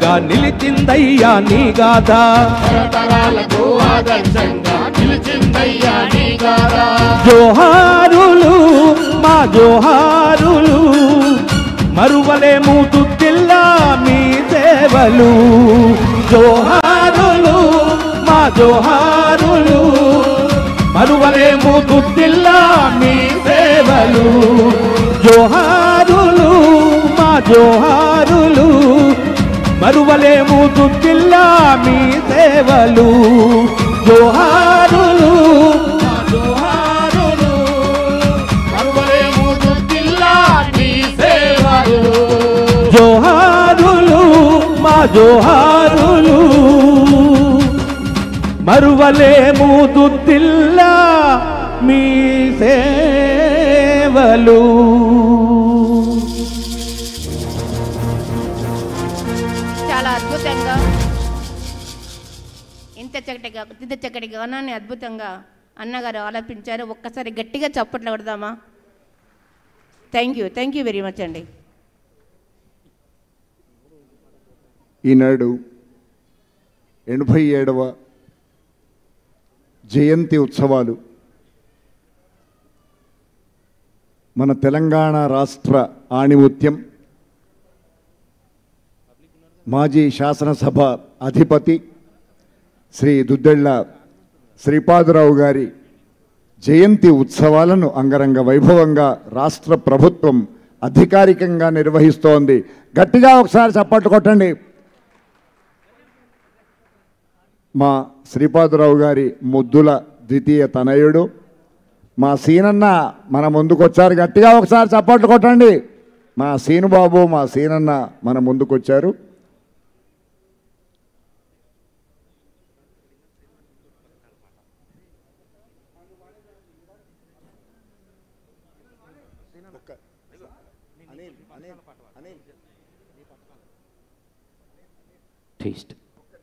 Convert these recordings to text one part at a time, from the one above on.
ఆదర్శంగా నిలిచిందయ్యా నీ గాథ తరతరాలకు ఆదర్శంగా నిలిచిందయ్యా నీ గాథ జోహారులు మా జోహారులు మరువలేము తుత్తిల్లా మీ సేవలు జోహారులు మా జోహారులు మరువలేము తుత్తిల్లా మీ సేవలు జోహారులు మా జోహారులు మరువలేము తుత్తిల్లా మీ సేవలు జోహారులు మా జోహారులు మరువలేము దుద్దిల్లా నీ సేవలు జోహారులు మా జోహారులు మరువలేము దుద్దిల్లా మీ సేవలు చాలా అద్భుతంగా ఇంత చక్కటి గా- ఇంత చక్కటి గానాన్ని అద్భుతంగా అన్నగారు ఆలపించారు ఒక్కసారి గట్టిగా చప్పట్లు కొడదామా thank you thank you very much అండి ఈనాడు ఎనభై ఏడవ జయంతి ఉత్సవాలు మన తెలంగాణ రాష్ట్ర ఆణిముత్యం మాజీ శాసనసభ అధిపతి శ్రీ దుద్దెళ్ళ శ్రీపాదరావు గారి జయంతి ఉత్సవాలను అంగరంగ వైభవంగా రాష్ట్ర ప్రభుత్వం అధికారికంగా నిర్వహిస్తోంది గట్టిగా ఒకసారి చప్పట్లు కొట్టండి మా శ్రీపాదరావు గారి ముద్దుల ద్వితీయ తనయుడు మా సీనన్న మన ముందుకొచ్చారు గట్టిగా ఒకసారి చప్పట్లు కొట్టండి మా సీనుబాబు మా సీనన్న మన ముందుకొచ్చారు టేస్ట్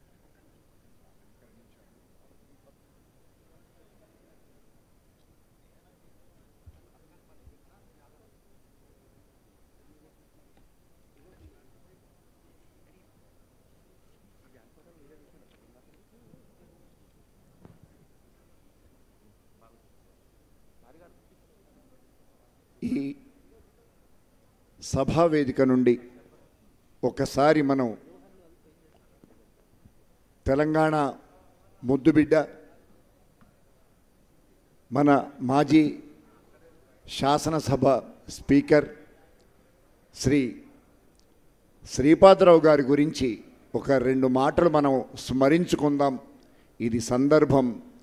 ఈ సభా వేదిక నుండి ఒకసారి మనం తెలంగాణ ముద్దుబిడ్డ మన మాజీ శాసనసభ స్పీకర్ శ్రీ శ్రీపాదరావు గారి గురించి ఒక రెండు మాటలు మనం స్మరించుకుందాం ఇది సందర్భం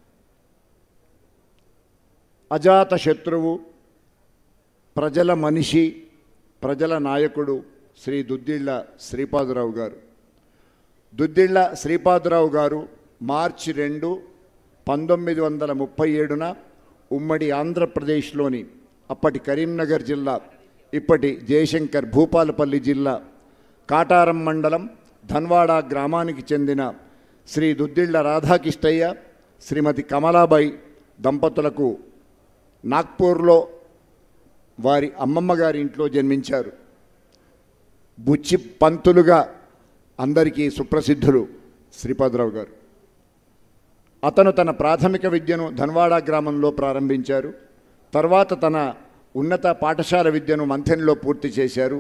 అజాత శత్రువు ప్రజల మనిషి ప్రజల నాయకుడు శ్రీ దుద్దిళ్ళ శ్రీపాదరావు గారు దుద్దిళ్ళ శ్రీపాదరావు గారు మార్చి రెండు పంతొమ్మిది వందల ముప్పై ఏడున ఉమ్మడి ఆంధ్రప్రదేశ్లోని అప్పటి కరీంనగర్ జిల్లా ఇప్పటి జయశంకర్ భూపాలపల్లి జిల్లా కాటారం మండలం ధన్వాడ గ్రామానికి చెందిన శ్రీ దుద్దిళ్ళ రాధాకిష్టయ్య శ్రీమతి కమలాబాయి దంపతులకు నాగ్పూర్లో వారి అమ్మమ్మ గారి ఇంట్లో జన్మించారు బుచ్చి పంతులుగా అందరికీ సుప్రసిద్ధులు శ్రీపాదరావు గారు అతను తన ప్రాథమిక విద్యను ధన్వాడ గ్రామంలో ప్రారంభించారు తర్వాత తన ఉన్నత పాఠశాల విద్యను మంథెన్లో పూర్తి చేశారు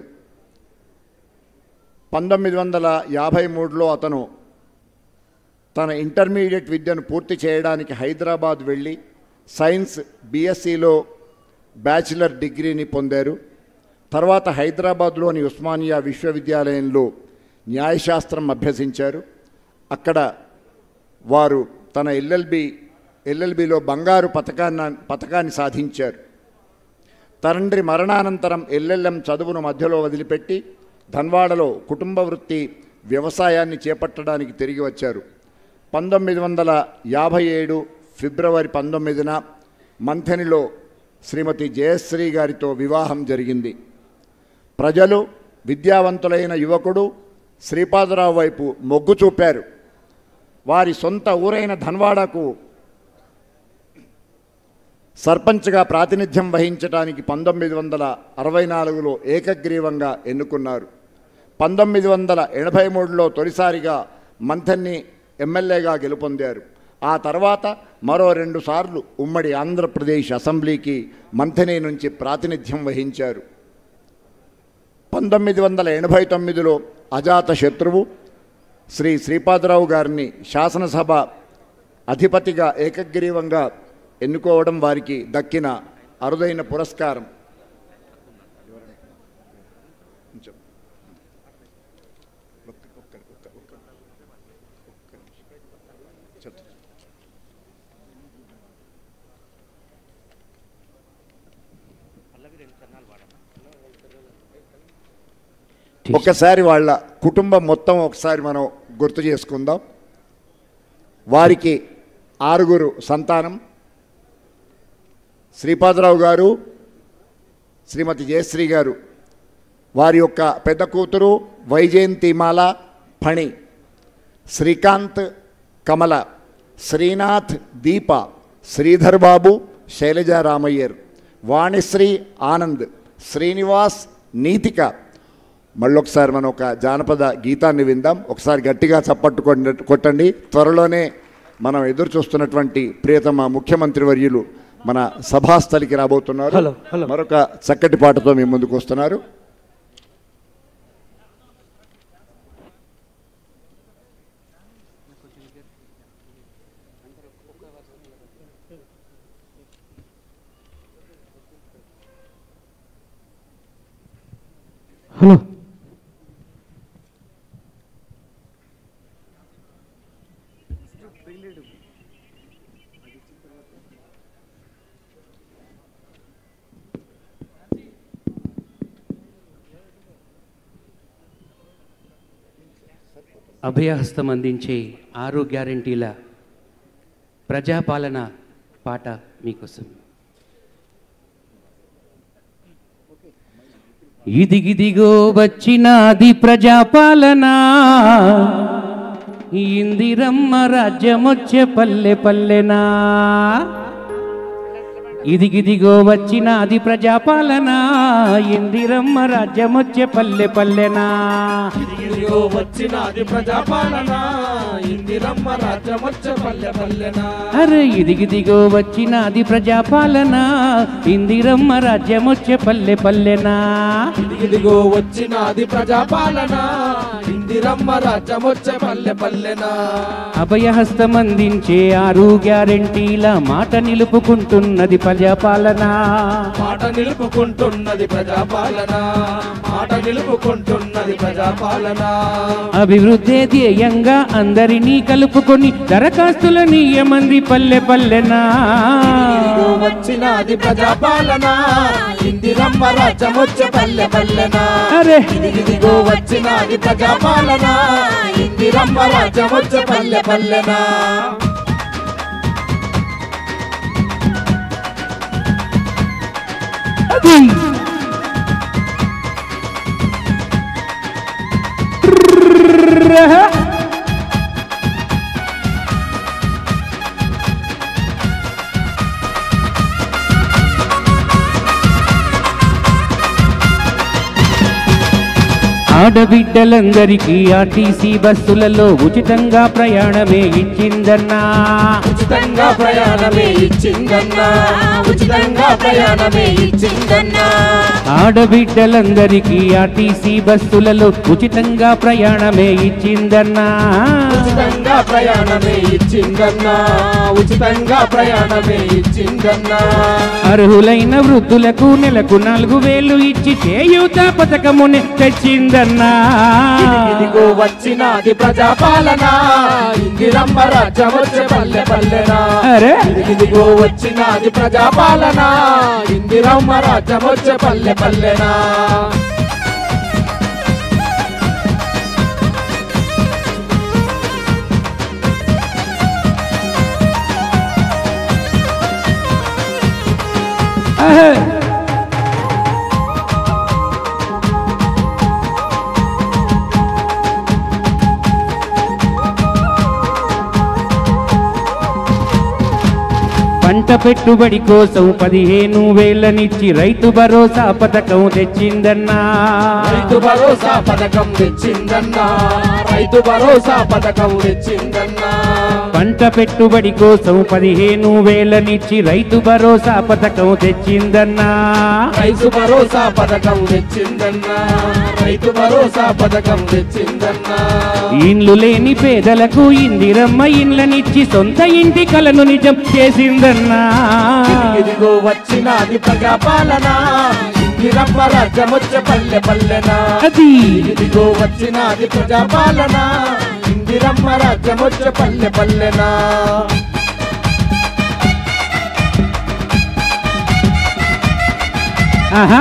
పంతొమ్మిది వందల యాభై మూడులో అతను తన ఇంటర్మీడియట్ విద్యను పూర్తి చేయడానికి హైదరాబాద్ వెళ్ళి సైన్స్ బీఎస్సీలో బ్యాచిలర్ డిగ్రీని పొందారు తర్వాత హైదరాబాద్లోని ఉస్మానియా విశ్వవిద్యాలయంలో న్యాయశాస్త్రం అభ్యసించారు అక్కడ వారు తన ఎల్ఎల్బి ఎల్ఎల్బిలో బంగారు పథకాన్ని పథకాన్ని సాధించారు తండ్రి మరణానంతరం ఎల్ఎల్ఎం చదువును మధ్యలో వదిలిపెట్టి ధన్వాడలో కుటుంబ వృత్తి వ్యవసాయాన్ని చేపట్టడానికి తిరిగి వచ్చారు పంతొమ్మిది వందల యాభై ఏడు ఫిబ్రవరి పంతొమ్మిదిన మంథనిలో శ్రీమతి జయశ్రీ గారితో వివాహం జరిగింది ప్రజలు విద్యావంతులైన యువకుడు శ్రీపాదరావు వైపు మొగ్గు చూపారు వారి సొంత ఊరైన ధన్వాడకు సర్పంచ్గా ప్రాతినిధ్యం వహించడానికి పంతొమ్మిది వందల అరవై నాలుగులో ఏకగ్రీవంగా ఎన్నుకున్నారు పంతొమ్మిది వందల ఎనభై మూడులో తొలిసారిగా మంథన్ని ఎమ్మెల్యేగా గెలుపొందారు ఆ తర్వాత మరో రెండు సార్లు ఉమ్మడి ఆంధ్రప్రదేశ్ అసెంబ్లీకి మంథని నుంచి ప్రాతినిధ్యం వహించారు పంతొమ్మిది వందల ఎనభై తొమ్మిదిలో అజాత శత్రువు శ్రీ శ్రీపాదరావు గారిని శాసనసభ అధిపతిగా ఏకగ్రీవంగా ఎన్నుకోవడం వారికి దక్కిన అరుదైన పురస్కారం ఒకసారి వాళ్ళ కుటుంబం మొత్తం ఒకసారి మనం గుర్తు చేసుకుందాం వారికి ఆరుగురు సంతానం శ్రీపాదరావు గారు శ్రీమతి జయశ్రీ గారు వారి యొక్క పెద్ద కూతురు వైజయంతిమాల ఫణి శ్రీకాంత్ కమల శ్రీనాథ్ దీప శ్రీధర్ బాబు శైలజ రామయ్యర్ వాణిశ్రీ ఆనంద్ శ్రీనివాస్ నీతిక మళ్ళొకసారి మనం ఒక జానపద గీతాన్ని విందాం ఒకసారి గట్టిగా చప్పట్టు కొట్ట- కొట్టండి త్వరలోనే మనం ఎదురు చూస్తున్నటువంటి ప్రియతమ ముఖ్యమంత్రి వర్యులు మన సభాస్థలికి రాబోతున్నారు హలో, హలో. మరొక చక్కటి పాటతో మీ ముందుకు వస్తున్నారు హలో అభయహస్తం అందించే ఆరు గ్యారంటీల ప్రజాపాలన పాట మీకోసం ఇదిగిదిగో వచ్చినాది ప్రజాపాలన ఇందిరమ్మ రాజ్యమొచ్చే పల్లె పల్లెనా ఇదిగిదిగో వచ్చినాది ప్రజాపాలన ఇందిరమ్మ రాజ్యమొచ్చే పల్లె పల్లెనా ఇదిగో వచ్చినది ప్రజాపాలన ఇందిరమ్మ రాజ్యమొచ్చ పల్లె పల్లెన అరే ఇదిగిదిగో వచ్చినది ప్రజాపాలన ఇందిరమ్మ రాజ్యమొచ్చే పల్లె పల్లెనా ఇదిగో వచ్చినది ప్రజాపాలన ఇందిరమ్మ రాజ్యమొచ్చ పల్లె పల్లెన అభయహస్తం అందించే ఆరు గ్యారెంటీల మాట నిలుపుకుంటున్నది ప్రజాపాలన మాట నిలుపుకుంటున్నది ప్రజాపాలన మాట నిలుపుకుంటున్నది ప్రజాపాలన అభివృద్ధి ధ్యేయంగా అందరినీ కలుపుకొని దరఖాస్తుల నియమంది పల్లె పల్లెనా ఇదిగో వచ్చినది ప్రజాపాలన ఇందిరమ్మ రాజ్యమొచ్చ పల్లె పల్లెన అరే ఇదిగో వచ్చినది ప్రజాపాలన ఇందిరమ్మ రాజ్యమొచ్చ పల్లె పల్లెన ఆడబిడ్డలందరికీ ఆర్టీసీ బస్సులలో ఉచితంగా ప్రయాణమే ఇచ్చిందన్నా ఉచితంగా ప్రయాణమే ఇచ్చిందన్నా ఉచితంగా ప్రయాణమే ఇచ్చిందన్నా ఆడబిడ్డలందరికీ ఆర్టీసీ బస్సులలో ఉచితంగా ప్రయాణమే ఇచ్చిందన్నా ఉచితంగా ప్రయాణమే ఇచ్చిందన్నా ఉచితంగా ప్రయాణమే ఇచ్చిందన్నా అర్హులైన వృద్ధులకు నెలకు నాలుగు వేలు ఇచ్చి చేయూత పథకముని తెచ్చిందన్నా ఇదిగో వచ్చినది ప్రజాపాలన ఇందిరమ్మ రాజ్యం వచ్చే పల్లె పల్లెనా అరే ఇదిగో వచ్చినది ప్రజాపాలన ఇందిరమ్మ రాజ్యం వచ్చే పల్లె పల్లెనా ఆహా. పంట పెట్టుబడి కోసం పదిహేను వేలనిచ్చి రైతు భరోసా పథకం తెచ్చిందన్నా రైతు భరోసా పథకం తెచ్చిందన్నా రైతు భరోసా పథకం తెచ్చిందన్నా పంట పెట్టుబడి కోసం పదిహేను వేలనిచ్చి రైతు భరోసా పథకం తెచ్చిందన్నా రైతు భరోసా పథకం తెచ్చిందన్నా రైతు భరోసా పథకం తెచ్చిందన్నా ఇండ్లు లేని పేదలకు ఇందిరమ్మ ఇండ్లనిచ్చి సొంత ఇంటి కలను నిజం చేసిందన్నా ఇదిగో వచ్చినది ప్రజాపాలన ఇందిరమ్మ రాజ్యమొచ్చ పల్లె పల్లెనా అది ఇదిగో వచ్చినది ప్రజాపాలన ఇందిరమ్మ రాజ్యమొచ్చ పల్లె పల్లెనా ఆహా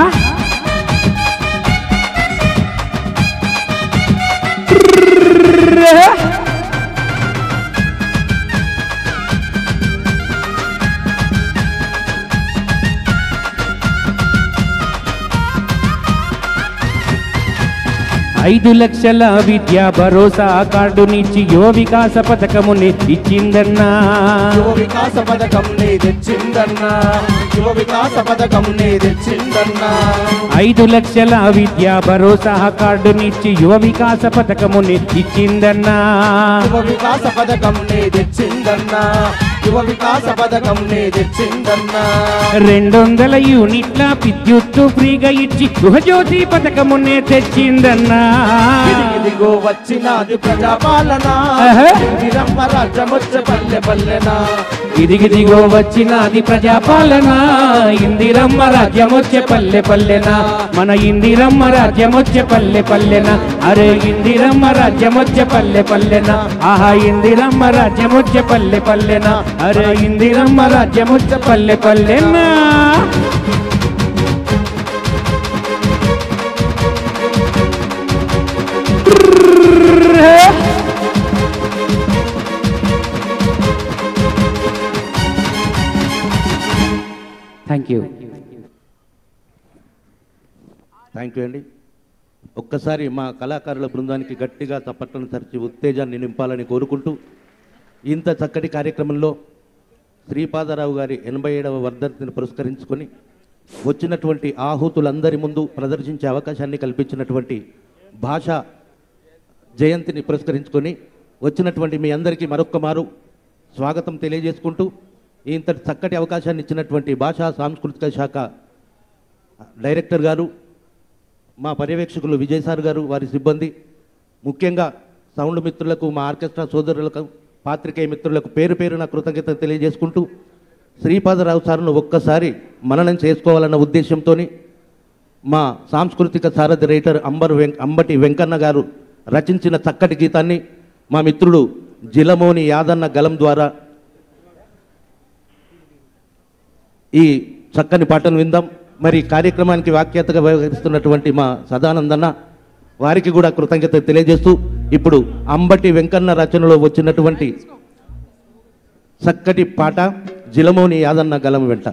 ఐదు లక్షల విద్యా భరోసా కార్డునిచ్చి యువ వికాస పథకముని ఇచ్చిందన్నా యువ వికాస పథకం నీ తెచ్చిందన్నా యువ వికాస పథకం నీ తెచ్చిందన్నా ఐదు లక్షల విద్యా భరోసా కార్డునిచ్చి యువ వికాస పథకముని ఇచ్చిందన్నా యువ వికాస పథకం నీ తెచ్చిందన్నా యువ వికాస పథకం నీ తెచ్చిందన్నా రెండొందల యూనిట్ల విద్యుత్తు ఫ్రీగా ఇచ్చి గృహజ్యోతి పథకమునే తెచ్చిందన్నా ఇదిగో వచ్చినది ప్రజాపాలన ఆహా. ఇందిరమ్మ రాజ్యమొచ్చ పల్లె పల్లెనా ఇదిగిదిగో వచ్చినది ప్రజాపాలన ఇందిరమ్మ రాజ్యమొచ్చే పల్లె పల్లెన మన ఇందిరమ్మ రాజ్యమొచ్చే పల్లె పల్లెన అరే ఇందిరమ్మ రాజ్యమొచ్చే పల్లె పల్లెన ఆహా ఇందిరమ్మ రాజ్యమొచ్చే పల్లె పల్లెన అరే ఇందిరమ్మ రాజ్యమొచ్చే పల్లె పల్లెనా థ్యాంక్ యూ థ్యాంక్ యూ అండి ఒక్కసారి మా కళాకారుల బృందానికి గట్టిగా చప్పట్లను తరిచి ఉత్తేజాన్ని నింపాలని కోరుకుంటూ ఇంత చక్కటి కార్యక్రమంలో శ్రీపాదరావు గారి ఎనభై ఏడవ వర్ధంతిని పురస్కరించుకొని వచ్చినటువంటి ఆహుతులందరి ముందు ప్రదర్శించే అవకాశాన్ని కల్పించినటువంటి భాష జయంతిని పురస్కరించుకొని వచ్చినటువంటి మీ అందరికీ మరొక్క మారు స్వాగతం తెలియజేసుకుంటూ ఇంత చక్కటి అవకాశాన్ని ఇచ్చినటువంటి భాషా సాంస్కృతిక శాఖ డైరెక్టర్ గారు మా పర్యవేక్షకులు విజయ్ సార్ గారు వారి సిబ్బంది ముఖ్యంగా సౌండ్ మిత్రులకు మా ఆర్కెస్ట్రా సోదరులకు పాత్రికేయ మిత్రులకు పేరు పేరున కృతజ్ఞత తెలియజేసుకుంటూ శ్రీపాదరావు సార్ను ఒక్కసారి మననం చేసుకోవాలన్న ఉద్దేశంతో మా సాంస్కృతిక సారథి రైటర్ అంబర్ వెం అంబటి వెంకన్న గారు రచించిన చక్కటి గీతాన్ని మా మిత్రుడు జిలమోని యాదన్న గలం ద్వారా ఈ చక్కని పాటను విందాం మరి కార్యక్రమానికి వ్యాఖ్యాతగా వ్యవహరిస్తున్నటువంటి మా సదానందన్న వారికి కూడా కృతజ్ఞత తెలియజేస్తూ ఇప్పుడు అంబటి వెంకన్న రచనలో వచ్చినటువంటి చక్కటి పాట జిలమోని యాదన్న గలం వెంట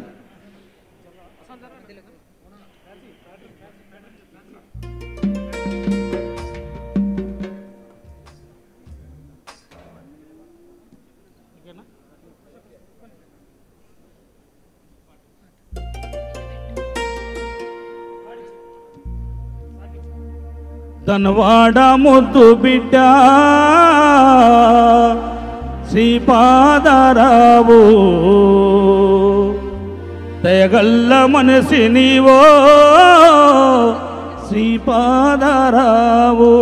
ధనవాడ ముద్దు బిడ్డ శ్రీపాదరావు దయగల్ల మనసి నీవో శ్రీపాదరావు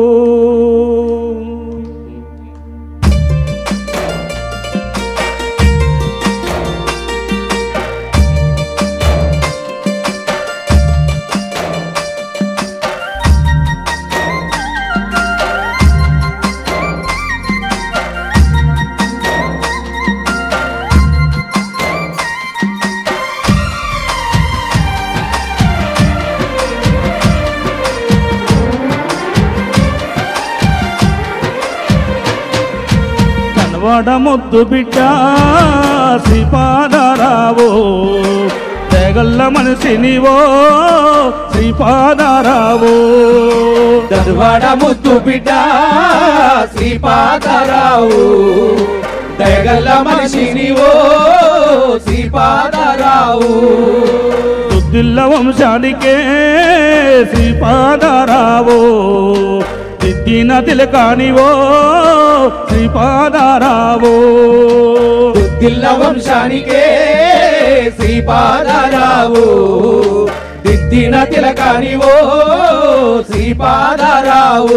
కనవాడ ముద్దు బిడ్డ శ్రీపాదరావు తెగల్ల మనసి నీవో శ్రీపాదరావు దర్వాడ ముద్దు బిడ్డ శ్రీపాదరావు దయగల్ల మనిషి నీవో శ్రీపాదరావు దుద్దిల్ల వంశానికే శ్రీపాదారావో దిద్దిన తిలకానివో శ్రీపాదారావో దిల్ల వంశానికే శ్రీపాదరావు దిద్దిన తిలకానివో శ్రీపాదరావు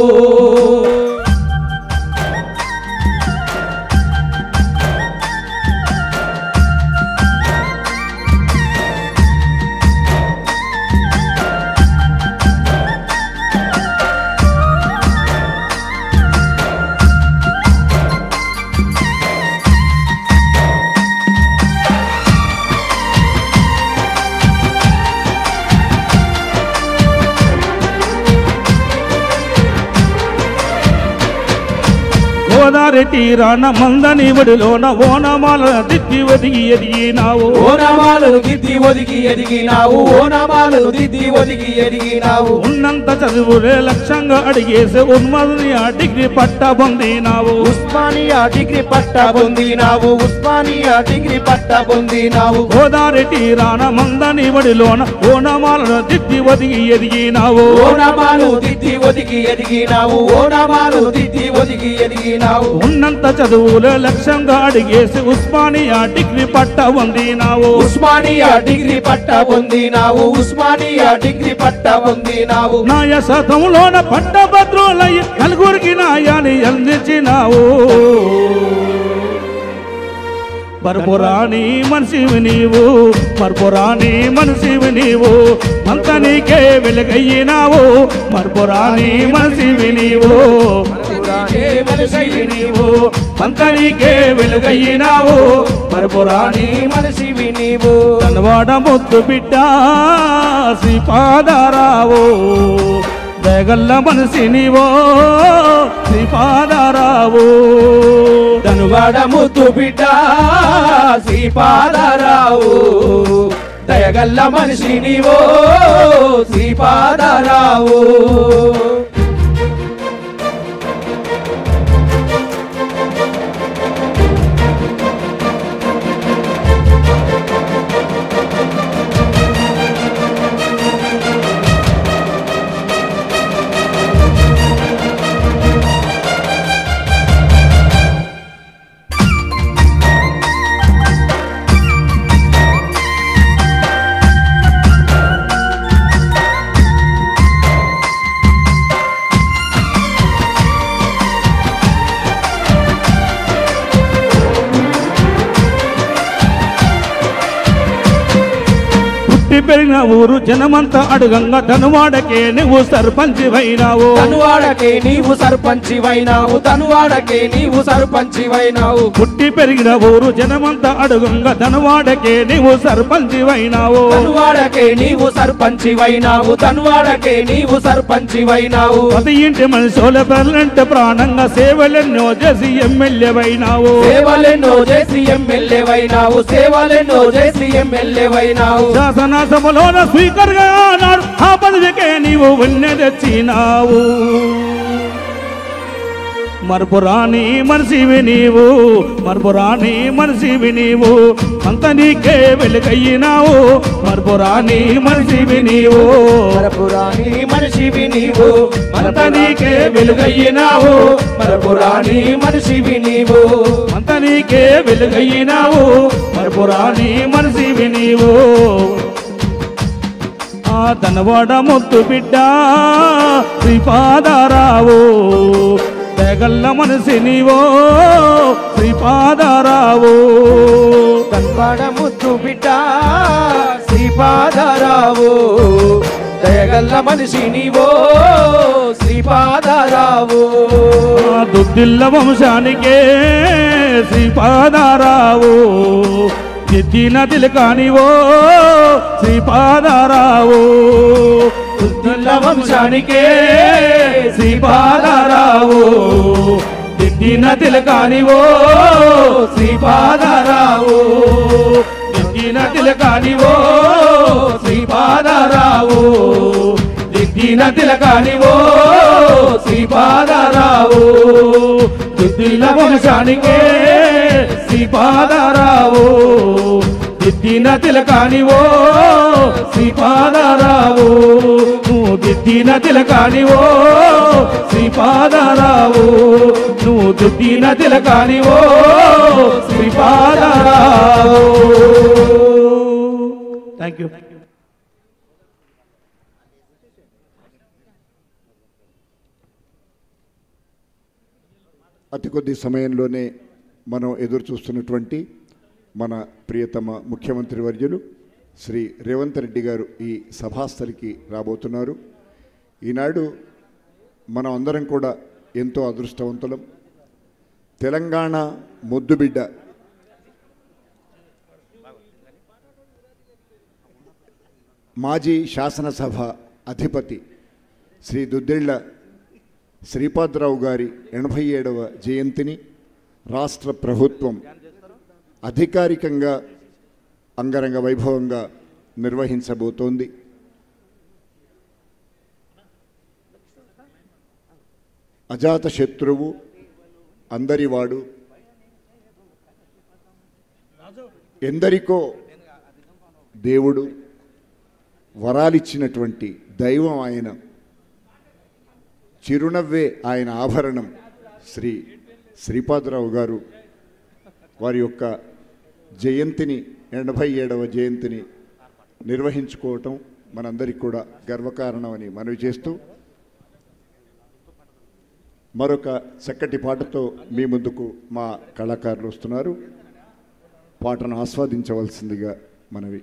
గోదావరి తీరాన మందని వడిలోన ఓనమాల దిద్ది ఒదిగి ఎదిగినావు ఓనమాలను దిద్ది ఒదిగి ఎదిగినావు ఓనమాలను దిద్ది ఒదిగి ఎదిగినావు ఉన్నంత చదువులే లక్ష్యంగా అడిగేసి ఉన్మదిని ఆ డిగ్రీ పట్ట పొందినావు ఉస్మానియా డిగ్రీ పట్ట పొందినావు ఉస్మానియా డిగ్రీ పట్ట పొందినావు గోదావరి తీరాన మందని వడిలోన ఓనమాలను దిద్ది ఒదిగి ఎదిగినావు ఓనమాలు దిద్ది ఒదిగి ఎదిగినావు ఓనమాలు దిద్ది ఒదిగి ఎదిగినావు ఉన్నంత చదువులే లక్ష్యంగా అడిగేసి ఉస్మానియా డిగ్రీ పట్ట పొందినావు ఉస్మానియా డిగ్రీ పట్ట పొందినావు ఉస్మానియా డిగ్రీ పట్ట పొందినావు నాయ శతంలోన పట్టభద్రులయ్యి నలుగురికి నాయాన్ని అందించినావు మరపురాని మనిషివి నీవు మరపురాని మనిషివి నీవు అంత నీకే వెలుగయ్యినావు మరపురాని మనిషివి నీవు మరపురాని మనిషివి నీవు అంత నీకే వెలుగయ్యినావు మరపురాని మనిషివి నీవు తనవాడ ముద్దు బిడ్డ శ్రీపాదారావు దగల్ల మనసి నీవో శ్రీపాదారావు ధనువాడ ముద్దు బిడ్డ శ్రీపాదరావు దయగల్ల మనిషి నీవో శ్రీపాదరావు పుట్టి పెరిగిన ఊరు జనమంతా అడుగంగా ధనువాడకే నువ్వు సర్పంచి అయినావు తనువాడకే నీవు సర్పంచి వైనావు తనువాడకే నీవు సర్పంచి వైనావు పుట్టి పెరిగిన ఊరు జనమంతా అడుగంగా ధనువాడకే నువ్వు సర్పంచి అయినావు తనువాడకే నీవు సర్పంచి వైనావు తనువాడకే నీవు సర్పంచి వైనావు పది ఇంటి మనుషుల పెళ్ళంటే ప్రాణంగా సేవలెన్నో చేసి ఎమ్మెల్యే అయినావు సేవలెన్నో చేసి ఎమ్మెల్యే వైనావు సేవలెన్నో చేసి ఎమ్మెల్యే వైనావు శాసనసభలోన స్పీకర్ గా నాడు ఆ పదవికే నీవు వన్నె తెచ్చినావు మరపురాని మనిషివి నీవు మరపురాని మనిషివి నీవు అంత నీకే వెలుగయ్యినావు మరపురాని మనిషివి నీవు మరపురాని మనిషివి నీవు అంత నీకే వెలుగయ్యినావు మరపురాని మనిషివి నీవు అంత నీకే వెలుగయ్యినావు మరపురాని మనిషివి నీవు ఆ ధనవాడ ముద్దు బిడ్డ శ్రీపాదారావు తెగల్ల మనసి నీవో శ్రీపాదారావు కన్వాడ ముద్దు బిడ్డ శ్రీపాదరావు దయగల్ల మనిషి నీవో శ్రీపాదరావు ఆ దుద్దిల్ల వంశానికే శ్రీపాదారావు ఎత్తిన తిలకానివో శ్రీపాదారావు దుద్దిల్ల వంశానికే శ్రీపాదారావు ఎత్తిన తిలకానివో శ్రీపాదారావు ఎత్తిన తిలకానివో శ్రీపాదారావు దిద్దిన తిలకానివో శ్రీపాదారావు దిద్దిల వంశానికే శ్రీపాదరావు దిద్దిన తిలకానివో శ్రీపాదరావు నువ్వు దిద్దిన తిలకానివో శ్రీపాదరావు నువ్వు దిద్దిన తిలకానివో శ్రీపాదరావు థ్యాంక్ యూ అతి కొద్ది సమయంలోనే మనం ఎదురు చూస్తున్నటువంటి మన ప్రియతమ ముఖ్యమంత్రి వర్యులు శ్రీ రేవంత్ రెడ్డి గారు ఈ సభాస్థలికి రాబోతున్నారు ఈనాడు మనం అందరం కూడా ఎంతో అదృష్టవంతులం తెలంగాణ ముద్దుబిడ్డ మాజీ శాసనసభ అధిపతి శ్రీ దుద్దిళ్ల శ్రీపాదరావు గారి ఎనభై ఏడవ జయంతిని రాష్ట్ర ప్రభుత్వం అధికారికంగా అంగరంగ వైభవంగా నిర్వహించబోతోంది అజాత శత్రువు అందరివాడు ఎందరికో దేవుడు వరాలిచ్చినటువంటి దైవం ఆయన చిరునవ్వే ఆయన ఆభరణం శ్రీ శ్రీపాదరావు గారు వారి యొక్క జయంతిని ఎనభై ఏడవ జయంతిని నిర్వహించుకోవటం మనందరికీ కూడా గర్వకారణమని మనవి చేస్తూ మరొక చక్కటి పాటతో మీ ముందుకు మా కళాకారులు వస్తున్నారు పాటను ఆస్వాదించవలసిందిగా మనవి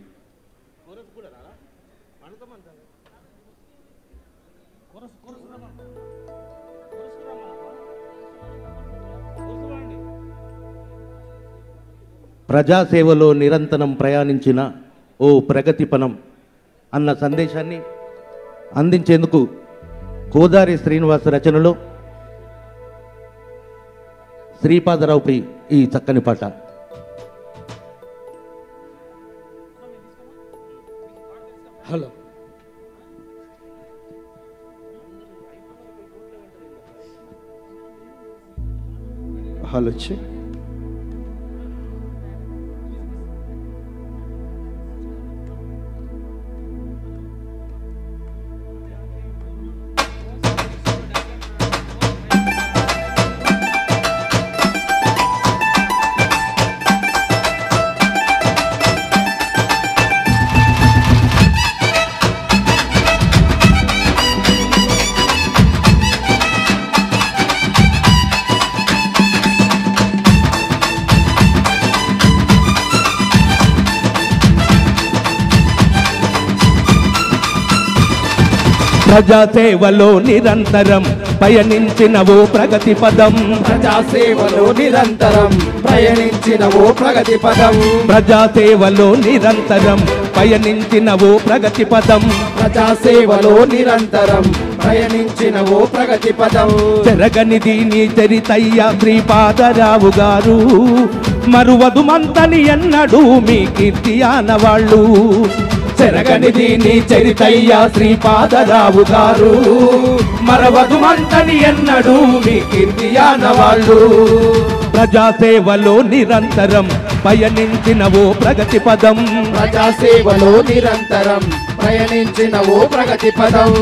ప్రజాసేవలో నిరంతరం ప్రయాణించిన ఓ ప్రగతిపనం అన్న సందేశాన్ని అందించేందుకు గోదారి శ్రీనివాస రచనలో శ్రీపాదరావుపై ఈ చక్కని పాట హలో హలో వచ్చి ప్రజాసేవలో నిరంతరం పయనించిన ఓ ప్రగతి పదం ప్రజాసేవలో నిరంతరం ప్రయాణించిన ఓ ప్రగతి పదం ప్రజాసేవలో నిరంతరం పయనించిన ఓ ప్రగతి పదం ప్రజాసేవలో నిరంతరం ప్రయాణించిన ఓ ప్రగతి పదం చెరగనిది నీ చరితయ్య శ్రీపాదరావు గారు మరువదు మంతని ఎన్నడు మీ కీర్తి ఆనవాళ్ళు చెరగనిది నీ చరితయ్య శ్రీపాదరావు గారు మరవదు మంతని ఎన్నడు మీ కీర్తి ఆనవాళ్ళు ప్రజాసేవలో నిరంతరం పయనించిన ఓ ప్రగతి పదం ప్రజాసేవలో నిరంతరం ప్రయాణించిన ఓ ప్రగతి పదం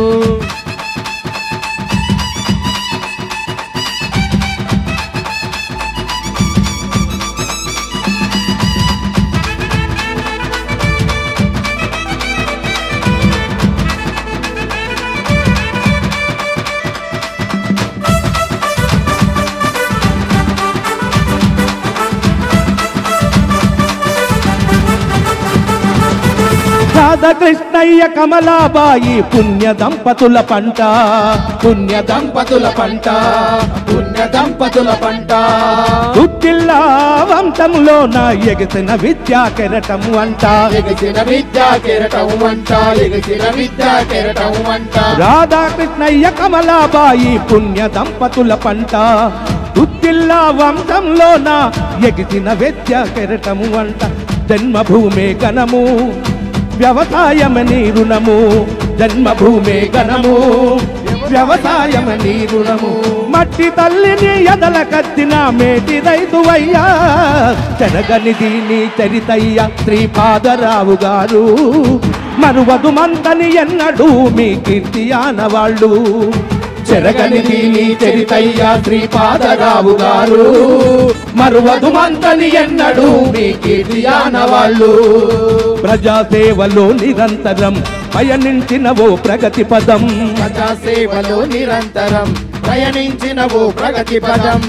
రాధకృష్ణయ్య కమలాబాయి పుణ్య దంపతుల పంట పుణ్య దంపతుల పంట పుణ్య దంపతుల పంట దుద్దిల్లా వంశంలో నా ఎగసిన విద్యా కెరటం అంట ఎగసిన విద్యా కెరటం వంట ఎగసిన విద్యా కెరటం వంట రాధాకృష్ణయ్య కమలాబాయి పుణ్య దంపతుల పంట దుద్దిల్లా వంశంలో నా ఎగిసిన విద్యా కెరటము అంట జన్మభూమే గణము వ్యవసాయమని రుణము జన్మభూమే గణము వ్యవసాయమని రుణము మట్టి తల్లిని ఎదల కత్తిన మేటి రైతువయ్యా చెరగని దీని చరితయ్య శ్రీపాదరావు గారు మరువదు మంతని ఎన్నడూ మీ కీర్తి ఆనవాళ్ళు చెరగని దీని చరితయ్య శ్రీపాదరావు గారు మరువదు మంతని ఎన్నడూ మీ కీర్తి ఆనవాళ్ళు ప్రజాసేవలో నిరంతరం పయనించిన ఓ ప్రగతి పదం ప్రజాసేవలో నిరంతరం ప్రయాణించిన ఓ ప్రగతి పదం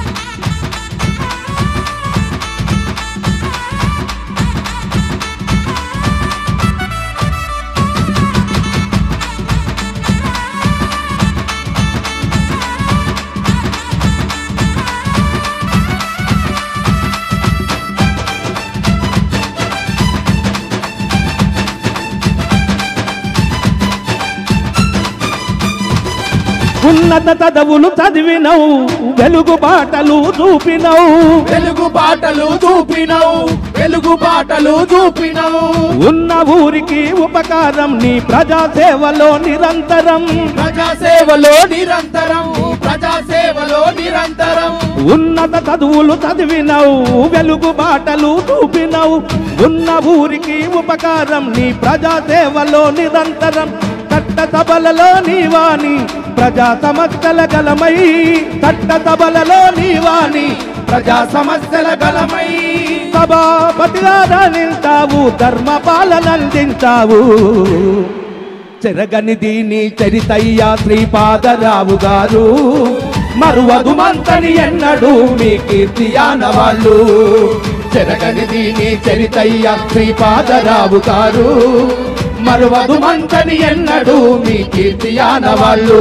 ఉన్నత చదవులు చదివినవు వెలుగు బాటలు చూపినవు వెలుగు బాటలు చూపినవు వెలుగు బాటలు చూపినవు ఉన్న ఊరికి ఉపకారం నీ ప్రజాసేవలో నిరంతరం ప్రజాసేవలో నిరంతరం ప్రజాసేవలో నిరంతరం ఉన్నత చదువులు చదివినవు వెలుగు బాటలు చూపినవు ఉన్న ఊరికి ఉపకారం నీ ప్రజాసేవలో నిరంతరం చట్ట సభలలో నీవాని ప్రజా సమస్యల గలమై చట్ట సభలలో నీవాని ప్రజా సమస్యల గలమై సభాపతిగా రాణించావు ధర్మ పాలనందించావు చెరగని దీని చరితయ్య శ్రీపాదరావు గారు మరువదు మంతని ఎన్నడు మీ కీర్తి ఆనవాళ్ళు చెరగని దీని చరితయ్య శ్రీపాదరావు గారు మరువదు మంతని ఎన్నడు మీ కీర్తి ఆనవాళ్ళు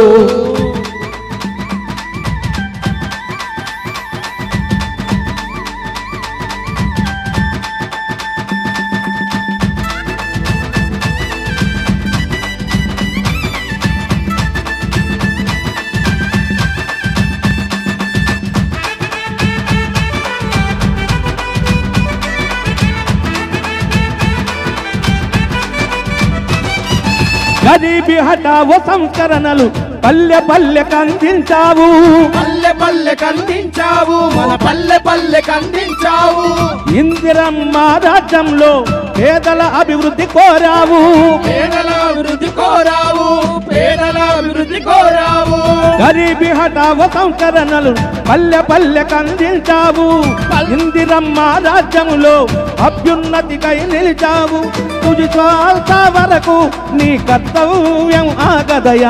గరీబీ హఠావో సంస్కరణలు పల్లె పల్లె కందించావు పల్లె పల్లె కందించావు మన పల్లె పల్లె కందించావు ఇందిరమ్మ రాజ్యంలో పేదల అభివృద్ధి కోరావు పేదల అభివృద్ధి కోరావు పేదల అభివృద్ధి కోరావు గరీబీ హఠావో సంస్కరణలు పల్లె పల్లె కందించావు ఇందిరమ్మ రాజ్యములో అభ్యున్నతికై నిలిచావు తుది శ్వాస వరకు నీ కర్తవ్యం ఆగదయా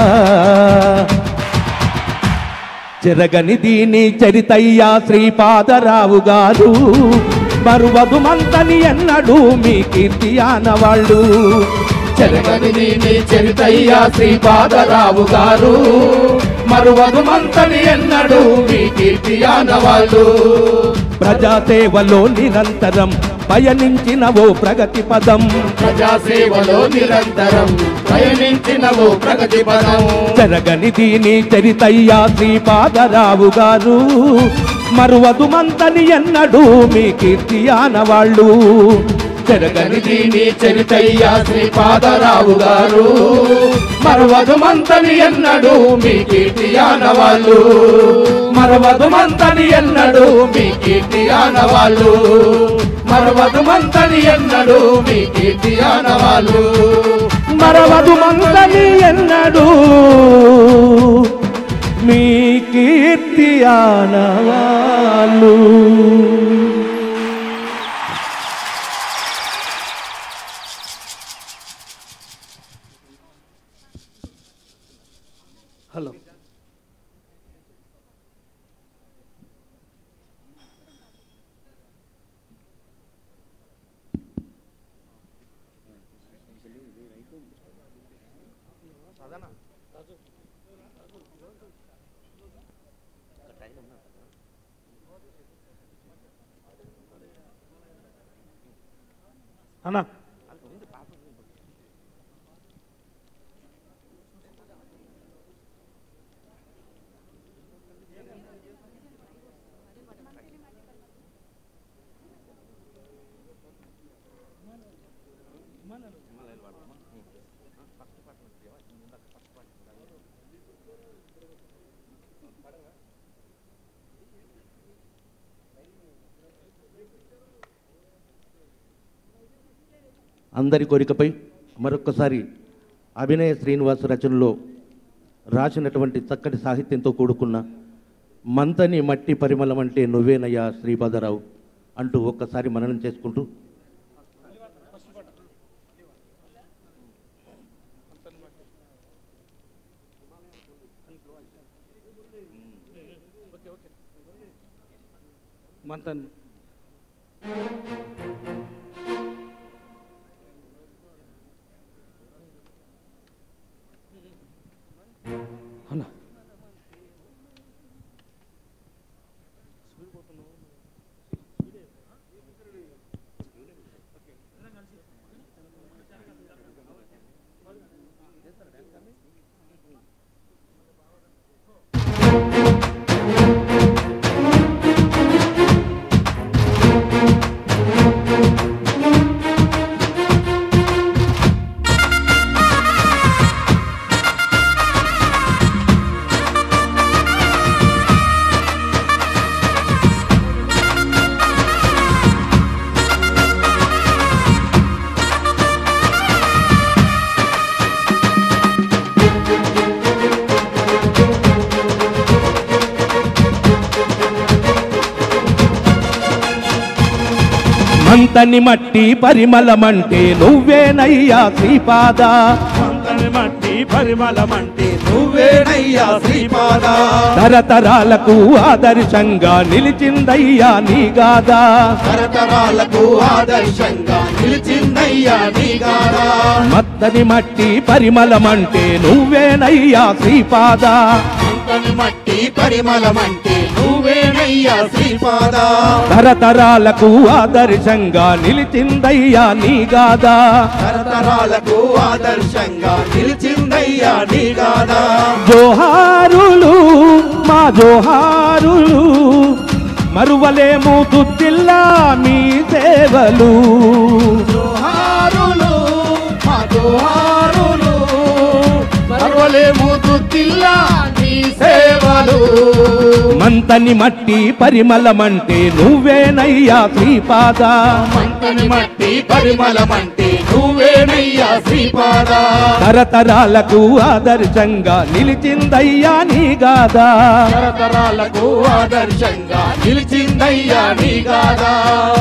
చెరగని దీని చరితయ్య శ్రీపాదరావు గారు మరువదు మంతని ఎన్నడు మీ కీర్తి ఆనవాళ్ళు చెరగని దీని చరితయ్య శ్రీపాదరావు గారు మరువదు మంతని ఎన్నడు మీ కీర్తి ఆనవాళ్ళు ప్రజాసేవలో నిరంతరం పయనించిన ఓ ప్రగతి పదం ప్రజాసేవలో నిరంతరం ప్రయాణించిన ఓ ప్రగతి పదం జరగని దీని చరితయ్య శ్రీపాదరావు గారు మరువదు మంతని ఎన్నడు మీ కీర్తి ఆనవాళ్ళు జరగని దీని చరితయ్య శ్రీపాదరావు గారు మరువదు మంతని ఎన్నడు మీ కీర్తి ఆనవాళ్ళు మరవదు మంతని ఎన్నడు మీ కీర్తి ఆనవాళ్ళు మరవదు మంతని ఎన్నడు మీ కీర్తి ఆనవాళ్ళు మరవదు మంతని ఎన్నడు మీ కీర్తి ఆనవాళ్ళు హలో అన్నా అందరి కోరికపై మరొక్కసారి అభినయ శ్రీనివాస్ రచనలో రాసినటువంటి చక్కటి సాహిత్యంతో కూడుకున్న మంతని మట్టి పరిమళం అంటే నువ్వేనయ్యా శ్రీపాదరావు అంటూ ఒక్కసారి మననం చేసుకుంటూ మంతన్ అన్న మంతని మట్టి పరిమళమంటే నువ్వేనయ్యా శ్రీపాద మంతని మట్టి పరిమళమంటే నువ్వేనయ్యా శ్రీపాద తరతరాలకు ఆదర్శంగా నిలిచిందయ్యా నీ గాదా తరతరాలకు ఆదర్శంగా నిలిచిందయ్యా నీగారా మత్తని మట్టి పరిమళమంటే నువ్వేనయ్యా శ్రీపాద అంతని మట్టి పరిమళమంటే నువ్వేనయ్యా శ్రీపాద తరతరాలకు ఆదర్శంగా నిలిచిందయ్యా నీ గాదా తరతరాలకు ఆదర్శంగా నిలిచిందయ్యా నీగారా జోహారులు మా జోహారులు మరువలేము తుత్తిల్లా మీ సేవలు జోహారులు మా జోహారులు మరవలేము తుత్తిల్లా నీ సేవలు మంతని మట్టి పరిమళమంటే నువ్వేనయ్యా శ్రీపాద మంతని మట్టి పరిమళమంటే నువ్వేనయ్యా శ్రీపాద తరతరాలకు ఆదర్శంగా నిలిచిందయ్యా నీ గాదా తరతరాలకు ఆదర్శంగా నిలిచిందయ్యా నీగాదా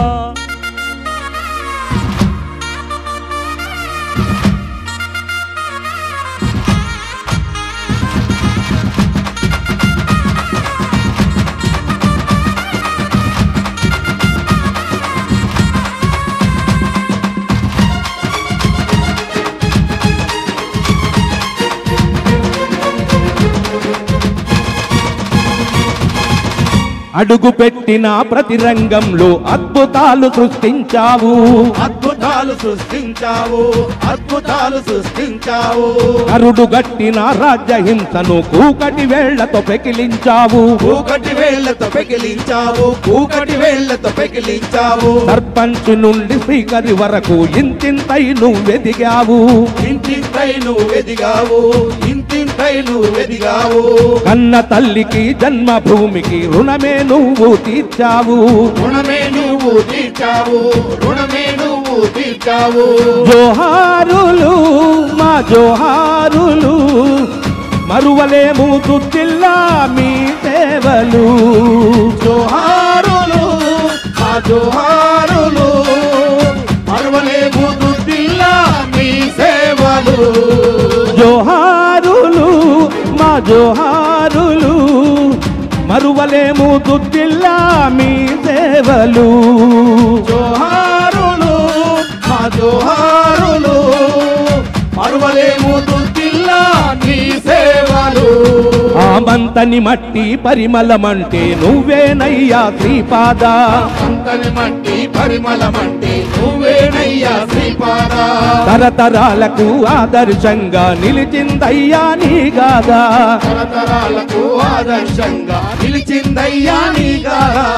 అడుగు పెట్టిన ప్రతి రంగంలో అద్భుతాలు సృష్టించావు అద్భుతాలు సృష్టించావు అద్భుతాలు సృష్టించావు కరుడు గట్టిన రాజ్యహింసను కూకటి వేళ్లతో పెకిలించావు కూకటి వేళ్లతో పెకిలించావు కూకటి వేళ్లతో పెకిలించావు సర్పంచ్ నుండి స్పీకర్ వరకు ఇంతింతై నువ్వెదిగావు ఇంటింటై నువ్వు ఎదిగావు ఇంటింటై నువ్వు ఎదిగావు కన్న తల్లికి జన్మభూమికి రుణమే నువ్వు తీర్చావు రుణమే నువ్వు తీర్చావు రుణమే నువ్వు తీర్చావు జోహారులు మా జోహారులు మరువలేము తుత్తిల్లా మీ సేవలు జోహారులు మా జోహారులు మరవలేము దుద్దిల్లా మీ సేవలు జోహారులు మా జోహారులు మరువలేము తుత్తిల్లా మీ సేవలు జోహారులు మా జోహారులు మరువలేము దుద్దిల్లా నీ సేవలు ఆ మంతని మట్టి పరిమళమంటే నువ్వేనయ్యా శ్రీపాద అంతని మట్టి పరిమళమంటే నువ్వేనయ్యా శ్రీపాద తరతరాలకు ఆదర్శంగా నిలిచిందయ్యా నీ గాదా తరతరాలకు ఆదర్శంగా నిలిచిందయ్యా నీగారా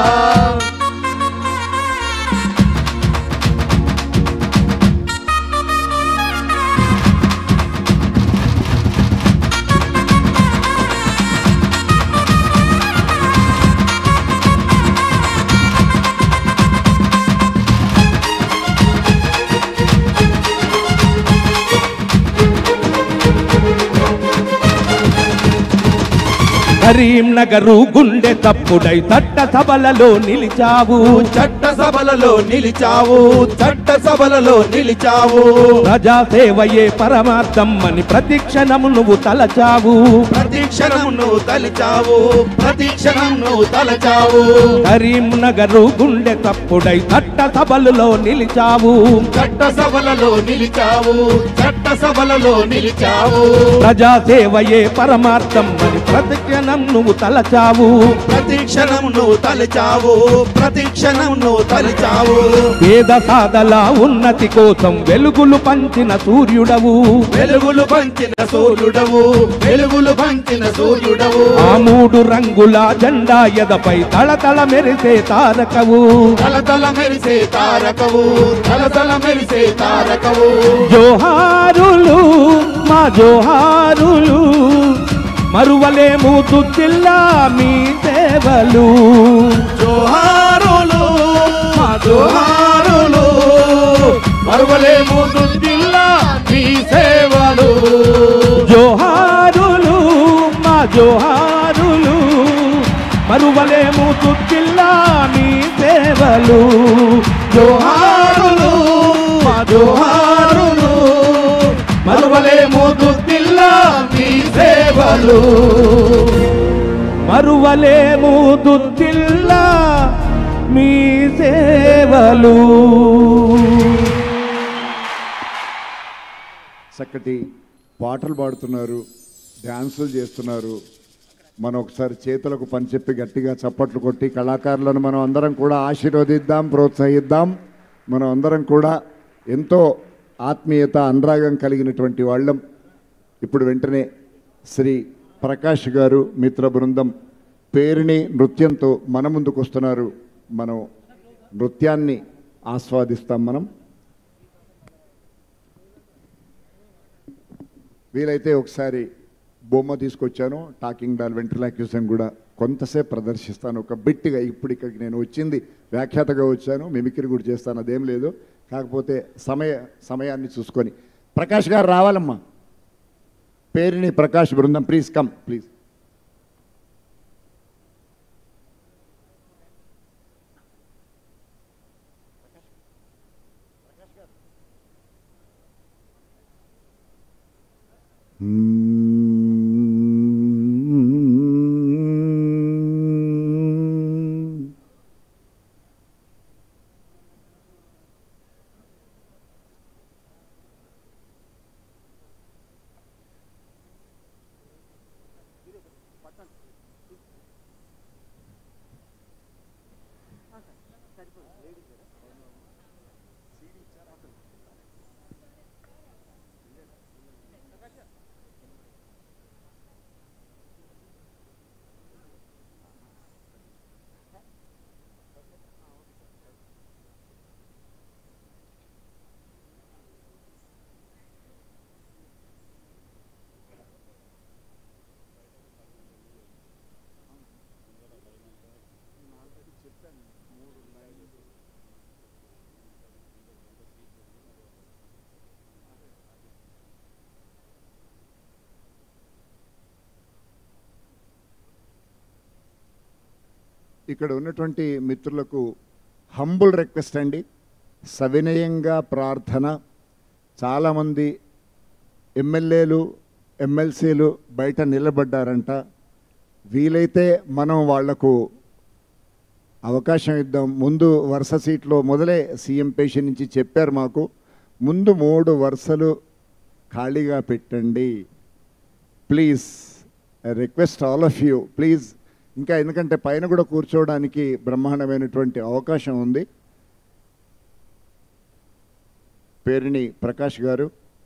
కరీంనగరు గుండె తప్పుడై తట్ట సభలలో నిలిచావు చట్ట సభలలో నిలిచావు చట్ట సభలలో నిలిచావు ప్రజాసేవయే పరమార్థం అని ప్రతిక్షణము నువ్వు తలచావు ప్రతిక్షణం నువ్వు తలిచావు ప్రతిక్షణం నువ్వు తలచావు కరీంనగరు గుండె తప్పుడై తట్ట సభలలో నిలిచావు చట్ట సభలలో నిలిచావు చట్ట సభలలో నిలిచావు ప్రజాసేవయే పరమార్థం అని ప్రతిక్షణం నువ్వు తలచావు ప్రతిక్షణం నువ్వు తలిచావు ప్రతిక్షణం నువ్వు తలిచావు పేద సాదల ఉన్నతి కోసం వెలుగులు పంచిన సూర్యుడవు వెలుగులు పంచిన సూర్యుడవు వెలుగులు పంచిన సూర్యుడవు ఆ మూడు రంగుల జెండా ఎదపై తళతళ మెరిసే తారకవు తలతల మెరిసే తారకవు తలతల మెరిసే తారకవు జోహారులు మా జోహారులు మరువలేము తుత్తిల్లా మీ సేవలు జోహారులు మా జోహారులు మరువలేము దుద్దిల్లా మీ సేవలు జోహారులు మా జోహారులు మరువలేము తుత్తిల్లా మీ సేవలు జోహారులు మా జోహారులు మరువలేము దుద్దిల్లా మీ సేవలు మరువలేము తుత్తిల్లా మీ సేవలు చక్కటి పాటలు పాడుతున్నారు డ్యాన్సులు చేస్తున్నారు మనం ఒకసారి చేతులకు పని చెప్పి గట్టిగా చప్పట్లు కొట్టి కళాకారులను మనం అందరం కూడా ఆశీర్వదిద్దాం ప్రోత్సహిద్దాం మనం అందరం కూడా ఎంతో ఆత్మీయత అనురాగం కలిగినటువంటి వాళ్ళం ఇప్పుడు వెంటనే శ్రీ ప్రకాష్ గారు మిత్ర బృందం పేరుని నృత్యంతో మన ముందుకు వస్తున్నారు మనం నృత్యాన్ని ఆస్వాదిస్తాం మనం వీలైతే ఒకసారి బొమ్మ తీసుకొచ్చాను టాకింగ్ డాల్ వెంట్రలాక్యూషన్ కూడా కొంతసేపు ప్రదర్శిస్తాను ఒక బిట్గా ఇప్పుడు ఇక్కడికి నేను వచ్చింది వ్యాఖ్యాతగా వచ్చాను మిమిక్రీ కూడా చేస్తాను అదేం లేదు కాకపోతే సమయ సమయాన్ని చూసుకొని ప్రకాష్ గారు రావాలమ్మా పేరుని ప్రకాష్ బృందం ప్లీజ్ కమ్ ప్లీజ్ ఇక్కడ ఉన్నటువంటి మిత్రులకు హంబుల్ రిక్వెస్ట్ అండి సవినయంగా ప్రార్థన చాలామంది ఎమ్మెల్యేలు ఎమ్మెల్సీలు బయట నిలబడ్డారంట వీలైతే మనం వాళ్లకు అవకాశం ఇద్దాం ముందు వరుస సీట్లో మొదలే సీఎం పేషెంట్ నుంచి చెప్పారు మాకు ముందు మూడు వరుసలు ఖాళీగా పెట్టండి please request all of you please ఇంకా ఎందుకంటే పైన కూడా కూర్చోవడానికి బ్రహ్మాండమైనటువంటి అవకాశం ఉంది పేరుని ప్రకాష్ గారు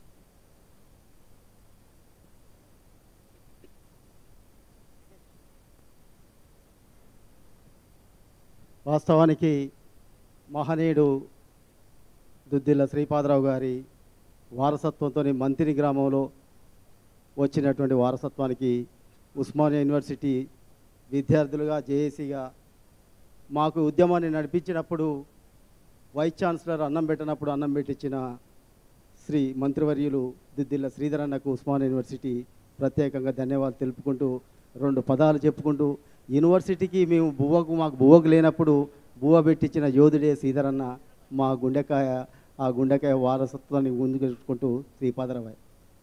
వాస్తవానికి మహనీయుడు దుద్దిల్ల శ్రీపాదరావు గారి వారసత్వంతో మంతిని గ్రామంలో వచ్చినటువంటి వారసత్వానికి ఉస్మానియా యూనివర్సిటీ విద్యార్థులుగా జేఏసీగా మాకు ఉద్యమాన్ని నడిపించినప్పుడు వైస్ ఛాన్సలర్ అన్నం పెట్టినప్పుడు అన్నం పెట్టించిన శ్రీ మంత్రివర్యులు దుద్దిల్ల శ్రీధరన్నకు ఉస్మానియా యూనివర్సిటీ ప్రత్యేకంగా ధన్యవాదాలు తెలుపుకుంటూ రెండు పదాలు చెప్పుకుంటూ యూనివర్సిటీకి మేము బువ్వకు మాకు బువ్వకు లేనప్పుడు బువ్వ పెట్టించిన యోధుడే శ్రీధరన్న మా గుండెకాయ ఆ గుండెకాయ వారసత్వాన్ని ముందుకెట్టుకుంటూ శ్రీపాదరావు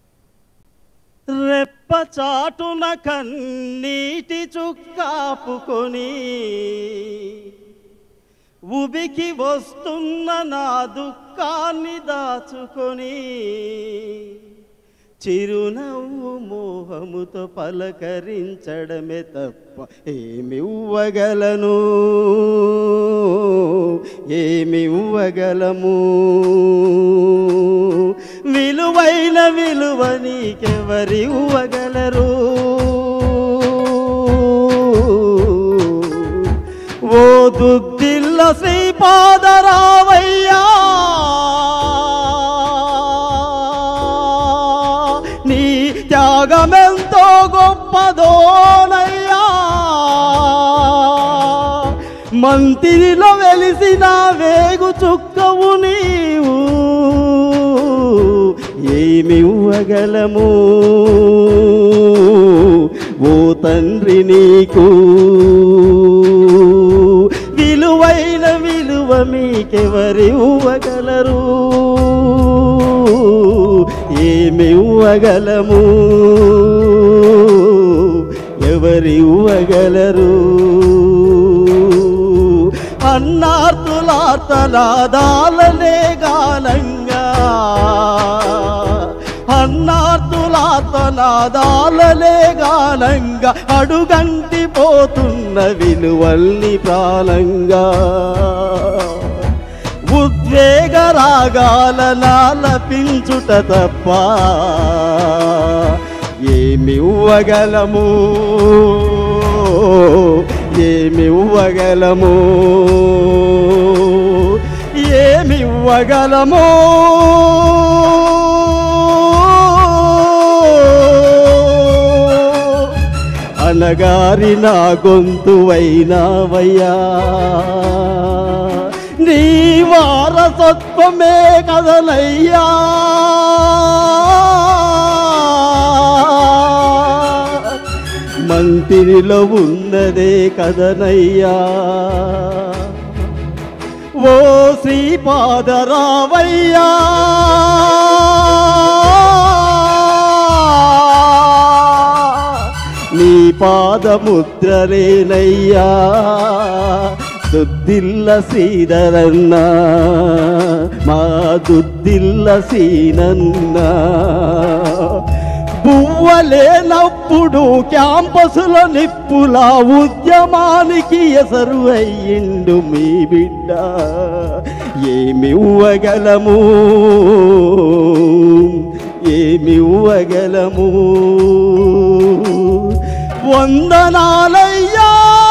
రెప్ప చాటున కన్నీటి చుక్కాపుకొని ఉబికి వస్తున్న నా దుఃఖాన్ని దాచుకొని చిరునవ్వు మోహముతో పలకరించడమే తప్ప ఏమివ్వగలను ఏమివ్వగలము విలువైన విలువ నీకెవరి ఇవ్వగలరు ఓ దుద్దిల్ల శ్రీపాదరావయ్యా నీ త్యాగమెంతో గొప్పదోనయ్యా మంతిరిలో వెలిసిన వేగు చుక్కవు నీవు ఏమి ఇవ్వగలము ఓ తండ్రి నీకు విలువైన విలువ మీకెవరి ఇవ్వగలరు ఏమి ఇవ్వగలము ఎవరి ఇవ్వగలరు అన్నార్తులార్తనాదాలనే గానంగా అన్నార్తులార్తనాదాలనే గానంగా అడుగంటి పోతున్న విలువల్ని ప్రాణంగా ఉద్వేగ రాగాల నాలపించుట తప్ప ఏమివ్వగలము ఏమివ్వగలము ఏమివ్వగలము అనగారి నా గొంతువైనావయ్యా నీ వారసత్వమే కదలయ్యా మంతిరిలో ఉన్నదే కదనయ్యా ఓ శ్రీపాదరావయ్యా నీ పాదముద్రలేనయ్యా దుద్దిల్ల శ్రీధరన్న మా దుద్దిల్ల సీనన్న పువ్వలేనప్పుడు క్యాంపసులో నిప్పులా ఉద్యమానికి ఎసరు అయ్యిండు మీ బిడ్డ ఏమివ్వగలము ఏమివ్వగలము వందనాలయ్యా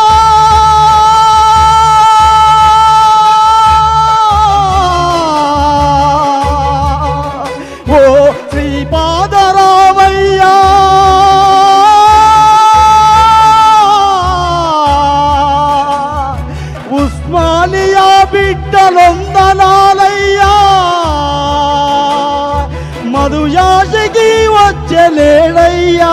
ఓ శ్రీపాదరామయ్యా ఉస్మానియా బిడ్డలొందనాలయ్యా మధుయాసికి వచ్చలేడయ్యా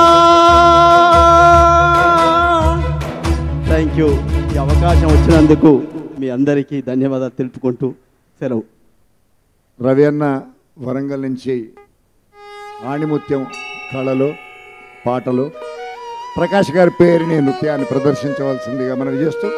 థ్యాంక్ యూ ఈ అవకాశం వచ్చినందుకు మీ అందరికీ ధన్యవాదాలు తెలుపుకుంటూ సెలవు రవి అన్న వరంగల్ నుంచి ఆణిముత్యం కళలు పాటలు ప్రకాష్ గారి పేరుని నృత్యాన్ని ప్రదర్శించవలసిందిగా మనవి చేస్తూ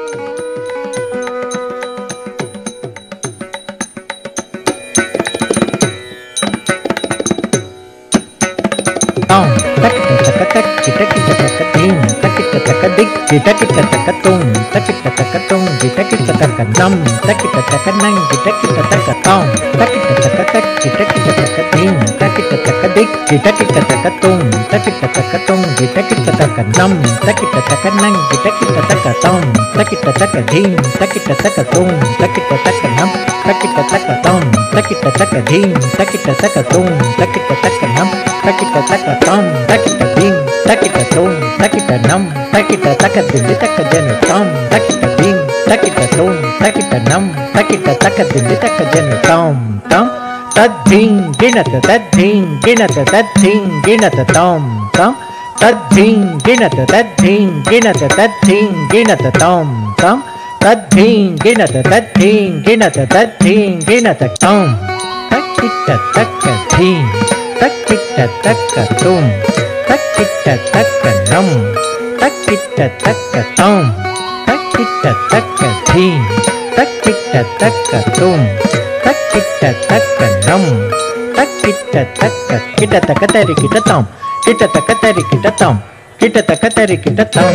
తద్ధీం గిణత తద్ధీం గిణత తద్ధీం గిణత తాం తాం తద్ధిం గిణత తద్ధిం గిణత తద్ధిం గిణత తం తం తద్ధిం గిణత తద్ధిం గిణత తద్ధిం గిణత తం తక్కిట్ట తక్క ధీం తక్కిట్ట తక్క తుం తక్కిట్ట తక్క నం తక్కిట్ట తక్క తం తక్కిట్ట తక్క ధీం తక్కిట్ట తక్క తుం తక్కిట్ట తక్క నం తక్కిట్ట తక్క కిట తక్క తరి కిట తం కిట తక్క తరి కిట తం కిట తక్క తరి కిట తం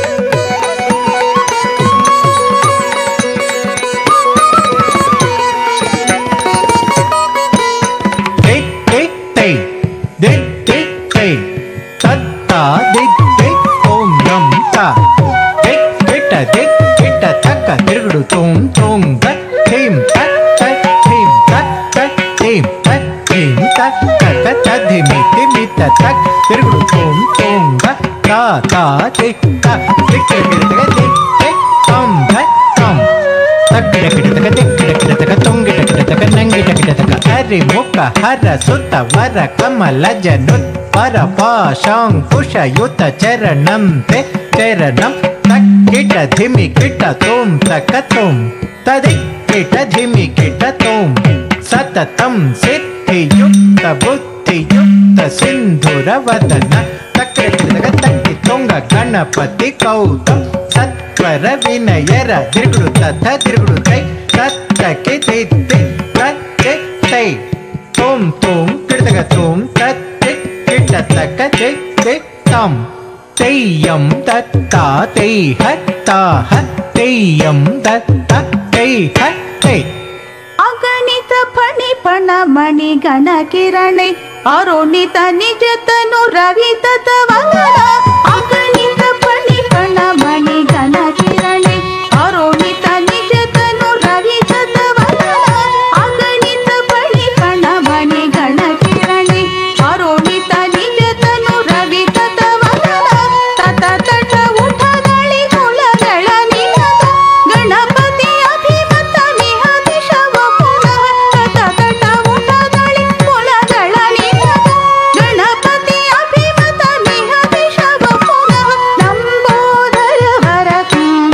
దిక్ దిక్ తై దిక్ దిక్ తై తత్తా దిక్ దిక్ ఓం యం తా దిక్ కిట దిక్ కిట తక్క తిరుగుడు తుం తుం తక్ థీం తక్ తక్ థీం తక్ తక్ థీం తక్ థీం తక్ తక్ తక్ ధిమి ధిమి తక్ తక్ తిరుగుడు తుం తుం తక్ తా తా దిక్ తక్ దిక్ దిక్ దిక్ దిక్ తం తక్ తం తక్కిడకిడతక దిక్కిడకిడతక తొంగిడకిడతక నంగిడకిడతక హరి ముఖ హర సుత వర కమల జనుత్ పర పాశాంకుశ యుత చరణం తే చరణం తక్కిట ధిమి కిట తోం తక తోం తది కిట ధిమి కిట తోం సతతం సిద్ధి యుక్త బుద్ధి యుక్త సింధుర వదన తక్కిడకిడతక తక్కి తొంగ గణపతి కౌతం సత్వర వినయర తిరుగుడు తథ తిరుగుడు తై తత్తకి తిత్తి తత్తి తై తోం తోం కిడతక తోం తత్తి కిట తక తి తి తం తెయ్యం దత్తా తై హత్తా తెయ్యం దత్త తై హత్ తై ಅಗಣಿತ ಫಣಿಪಣ ಮಣಿ ಗಣ ಕಿರಣೆ ಅರುಣಿತ ನಿಜತನು ರವಿತ ವಗಣ ಅಗಣಿತ ಫಣಿಪಣ ಮಣಿ ಗಣ ಕಿರಣೆ ಅರುಣಿತ ನಿಜತನು ರವಿತ ವಗಣ ಅಗಣಿತ ಫಣಿಪಣ ಮಣಿ ಗಣ ಕಿರಣೆ ಅರುಣಿತ ನಿಜತನು ರವಿತ ವಗಣ ತತ ತಟ ಉಠ ಗಳಿ ಕುಲಗಳ ನಿನದ ಗಣಪತಿ ಅಭಿಮತ ಮಿಹ ದಿಶವ ಪುನಃ ತಟ ತಟ ಉಠ ಗಳಿ ಕುಲಗಳ ನಿನದ ಗಣಪತಿ ಅಭಿಮತ ಮಿಹ ದಿಶವ ಪುನಃ ಲಂಬೋದರ ವರ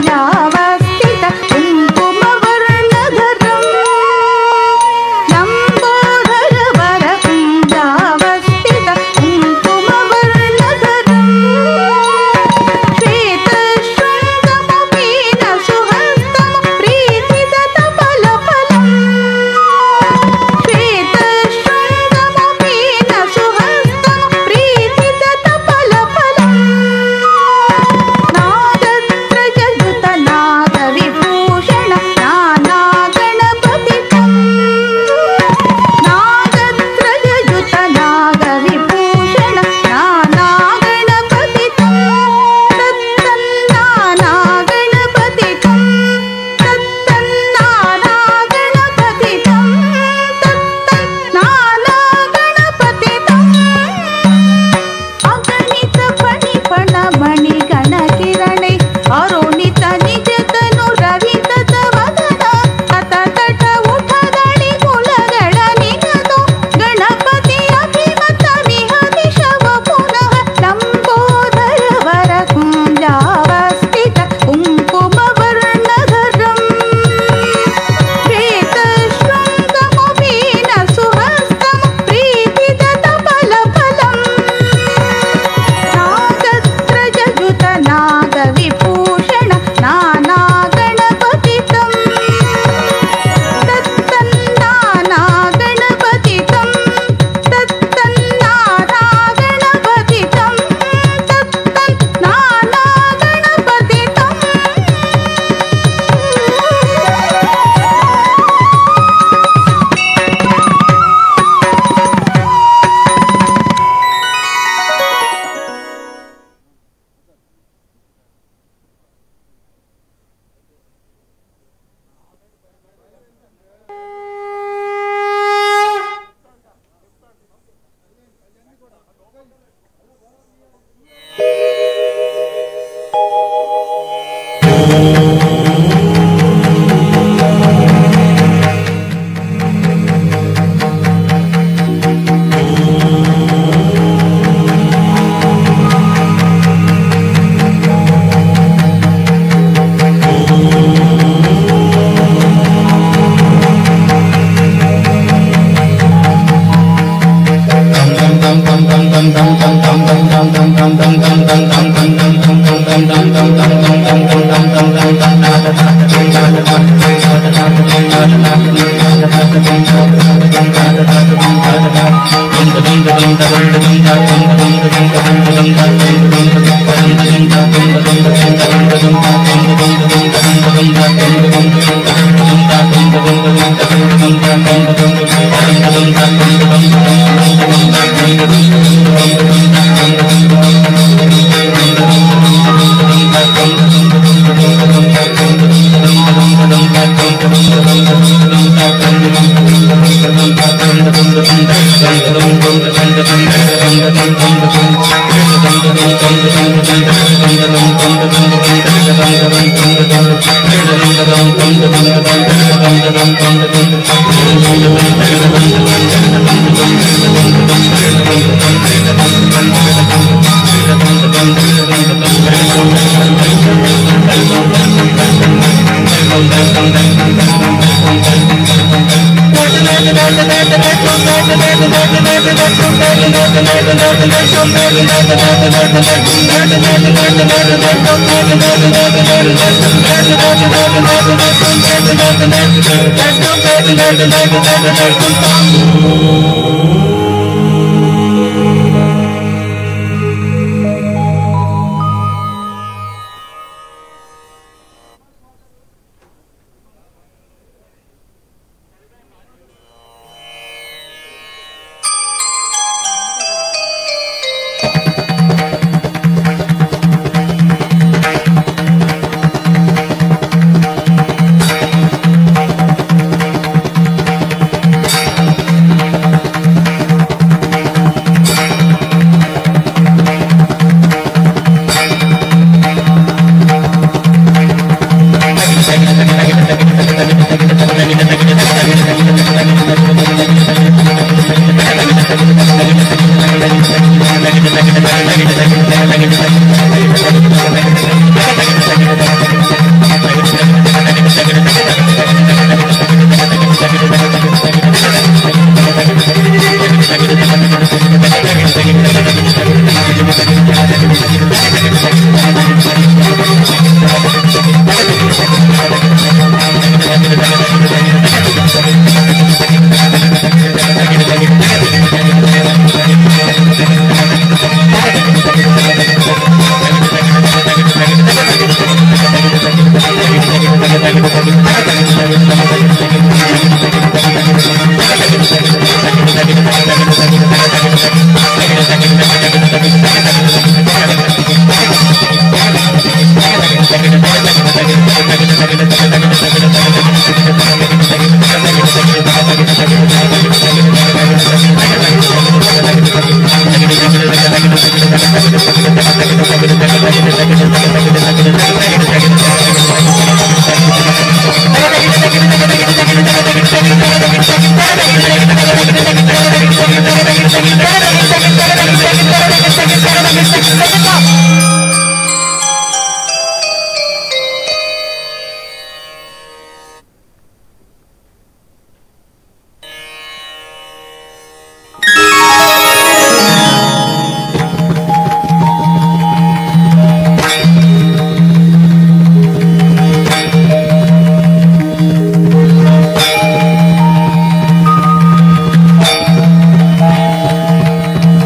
ఆ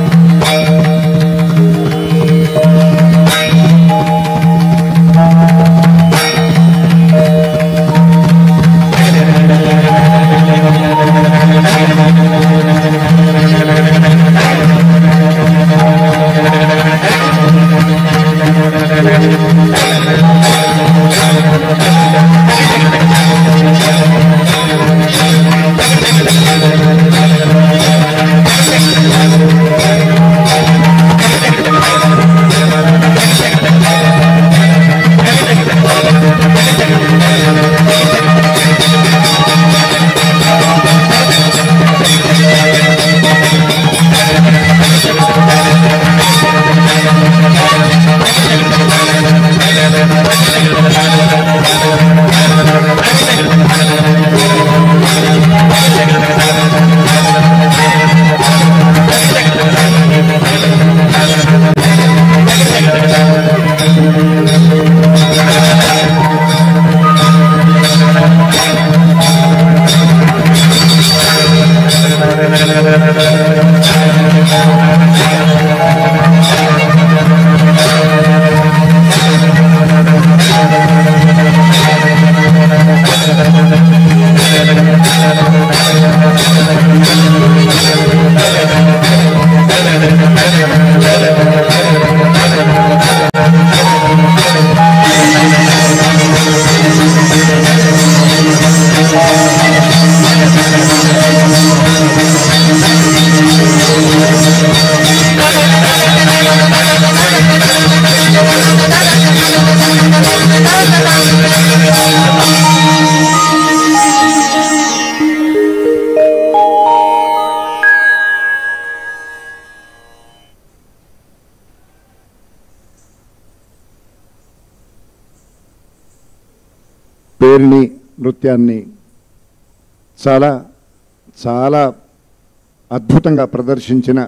పేరిణి నృత్యాన్ని చాలా చాలా అద్భుతంగా ప్రదర్శించిన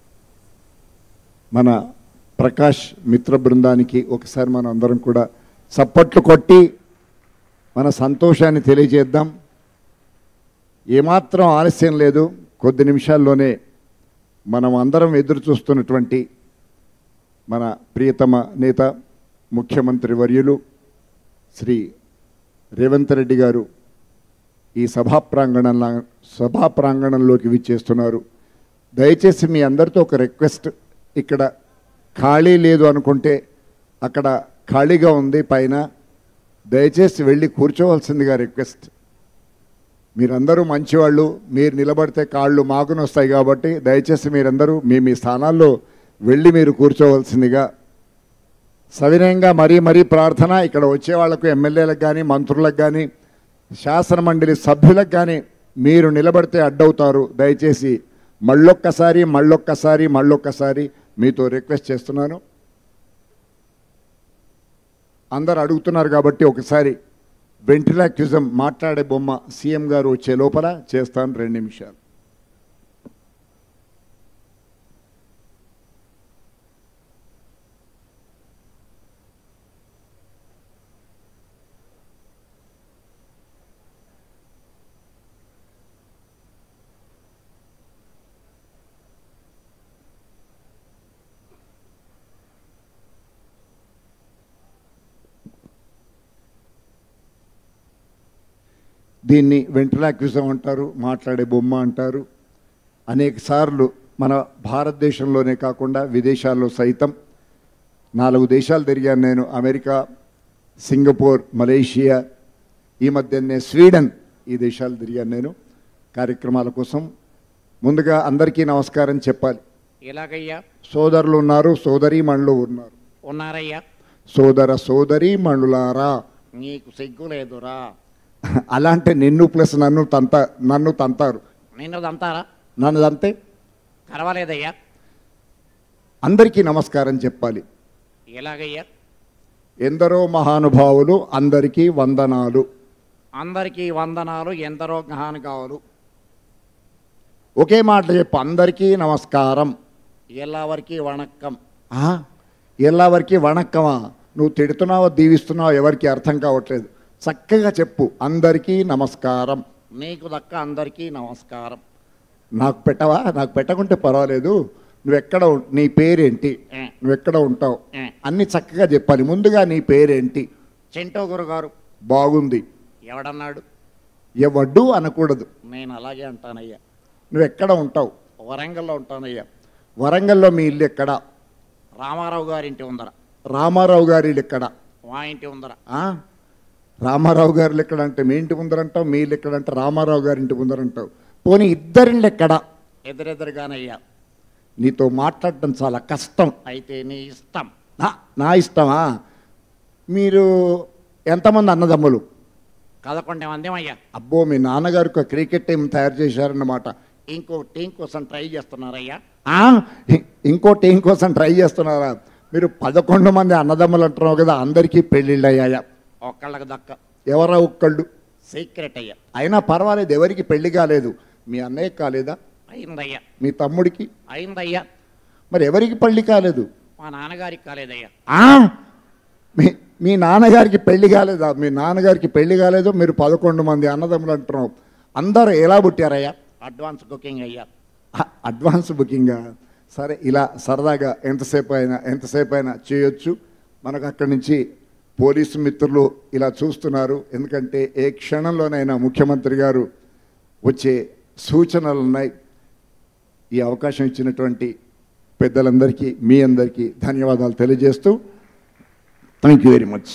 మన ప్రకాష్ మిత్ర బృందానికి ఒకసారి మనం అందరం కూడా చప్పట్లు కొట్టి మన సంతోషాన్ని తెలియజేద్దాం ఏమాత్రం ఆలస్యం లేదు కొద్ది నిమిషాల్లోనే మనం అందరం ఎదురు చూస్తున్నటువంటి మన ప్రియతమ నేత ముఖ్యమంత్రి వర్యులు శ్రీ రేవంత్ రెడ్డి గారు ఈ సభా ప్రాంగణంలో సభా ప్రాంగణంలోకి విచ్చేస్తున్నారు దయచేసి మీ అందరితో ఒక రిక్వెస్ట్ ఇక్కడ ఖాళీ లేదు అనుకుంటే అక్కడ ఖాళీగా ఉంది పైన దయచేసి వెళ్ళి కూర్చోవలసిందిగా రిక్వెస్ట్ మీరందరూ మంచివాళ్ళు మీరు నిలబడితే కాళ్ళు మాకుని వస్తాయి కాబట్టి దయచేసి మీరందరూ మీ మీ స్థానాల్లో వెళ్ళి మీరు కూర్చోవలసిందిగా సవినయంగా మరీ మరీ ప్రార్థన ఇక్కడ వచ్చే వాళ్లకు ఎమ్మెల్యేలకు కానీ మంత్రులకు కానీ శాసన మండలి సభ్యులకు కానీ మీరు నిలబడితే అడ్డవుతారు దయచేసి మళ్ళొక్కసారి మళ్ళొక్కసారి మళ్ళొక్కసారి మీతో రిక్వెస్ట్ చేస్తున్నాను అందరు అడుగుతున్నారు కాబట్టి ఒకసారి వెంట్రిలాక్యుజం మాట్లాడే బొమ్మ సీఎం గారు వచ్చే లోపల చేస్తాను రెండు నిమిషాలు దీన్ని వెంట్రలాక్విజం అంటారు మాట్లాడే బొమ్మ అంటారు అనేక సార్లు మన భారతదేశంలోనే కాకుండా విదేశాల్లో సైతం నాలుగు దేశాలు తిరిగాను నేను అమెరికా సింగపూర్ మలేషియా ఈ మధ్యనే స్వీడన్ ఈ దేశాలు తిరిగాను నేను కార్యక్రమాల కోసం ముందుగా అందరికీ నమస్కారం చెప్పాలి ఎలాగయ్యా సోదరులు ఉన్నారు సోదరీమణులు ఉన్నారు ఉన్నారయ్యా సోదర సోదరీమణులారా నీకు సిగ్గు లేదురా అలాంటి నిన్ను ప్లస్ నన్ను తంత నన్ను తంతారు నిన్ను దంతారా నన్ను తంతే పర్వాలేదయ్యా అందరికీ నమస్కారం చెప్పాలి ఎలాగయ్యా ఎందరో మహానుభావులు అందరికీ వందనాలు అందరికీ వందనాలు ఎందరో జ్ఞానగావులు ఒకే మాట చెప్పు అందరికీ నమస్కారం ఎల్లవరికి వణక్కం ఆ, ఎల్లవరికి వణక్కమా నువ్వు తిడుతున్నావో దీవిస్తున్నావో ఎవరికి అర్థం కావట్లేదు చక్కగా చెప్పు అందరికీ నమస్కారం నీకు దక్క అందరికీ నమస్కారం నాకు పెట్టవా నాకు పెట్టకుంటే పర్వాలేదు నువ్వెక్కడ ఉం- నీ పేరేంటి ఏ. నువ్వెక్కడ ఉంటావు ఏ. అన్ని చక్కగా చెప్పాలి ముందుగా నీ పేరేంటి చింటో గురుగారు బాగుంది ఎవడన్నాడు ఎవడ్డు అనకూడదు నేను అలాగే అంటానయ్యా నువ్వెక్కడ ఉంటావు వరంగల్లో ఉంటానయ్యా వరంగల్లో మీ ఇల్లు ఎక్కడ రామారావు గారింటి ఉందర రామారావు గారి ఇల్లు ఎక్కడ మా ఇంటి ఉందర ఆ? రామారావు గారి ఎక్కడ అంటే మీ ఇంటి ముందరంటావు మీ ఇల్లు ఎక్కడ అంటే రామారావు గారి ఇంటి ముందరంటావు పోనీ ఇద్దరిళ్ళు ఎక్కడ ఎదురెదురుగానయ్యా నీతో మాట్లాడటం చాలా కష్టం అయితే నీ ఇష్టం నా నా ఇష్టమా మీరు ఎంతమంది అన్నదమ్ములు కదకొండే మందేమయ్యా అబ్బో మీ నాన్నగారికి ఒక క్రికెట్ టీం తయారు చేశారన్నమాట ఇంకో టీం కోసం ట్రై చేస్తున్నారయ్యా ఆ? ఇ- ఇంకో టీం కోసం ట్రై చేస్తున్నారా మీరు పదకొండు మంది అన్నదమ్ములు అంటున్నావు కదా అందరికీ పెళ్ళిళ్ళు అయ్యాయా ఒక్కళ్ళకి దక్క ఎవరా ఒక్కళ్ళు సీక్రెట్ అయ్యా అయినా పర్వాలేదు ఎవరికి పెళ్లి కాలేదు మీ అన్నయ్య కాలేదా అయిందయ్యా మీ తమ్ముడికి అయిందయ్యా మరి ఎవరికి పెళ్లి కాలేదు మా నాన్నగారికి కాలేదయ్యా ఆ? మీ మీ నాన్నగారికి పెళ్లి కాలేదా మీ నాన్నగారికి పెళ్లి కాలేదు మీరు పదకొండు మంది అన్నదమ్ములు అంటున్నావు అందరూ ఎలా పుట్టారయ్యా అడ్వాన్స్ బుకింగ్ అయ్యా అ- అడ్వాన్స్ బుకింగా సరే ఇలా సరదాగా ఎంతసేపు అయినా ఎంతసేపు అయినా చేయొచ్చు మనకు అక్కడి నుంచి పోలీసు మిత్రులు ఇలా చూస్తున్నారు ఎందుకంటే ఏ క్షణంలోనైనా ముఖ్యమంత్రి గారు వచ్చే సూచనలు ఉన్నాయి ఈ అవకాశం ఇచ్చినటువంటి పెద్దలందరికీ మీ అందరికీ ధన్యవాదాలు తెలియజేస్తూ థ్యాంక్ యూ వెరీ మచ్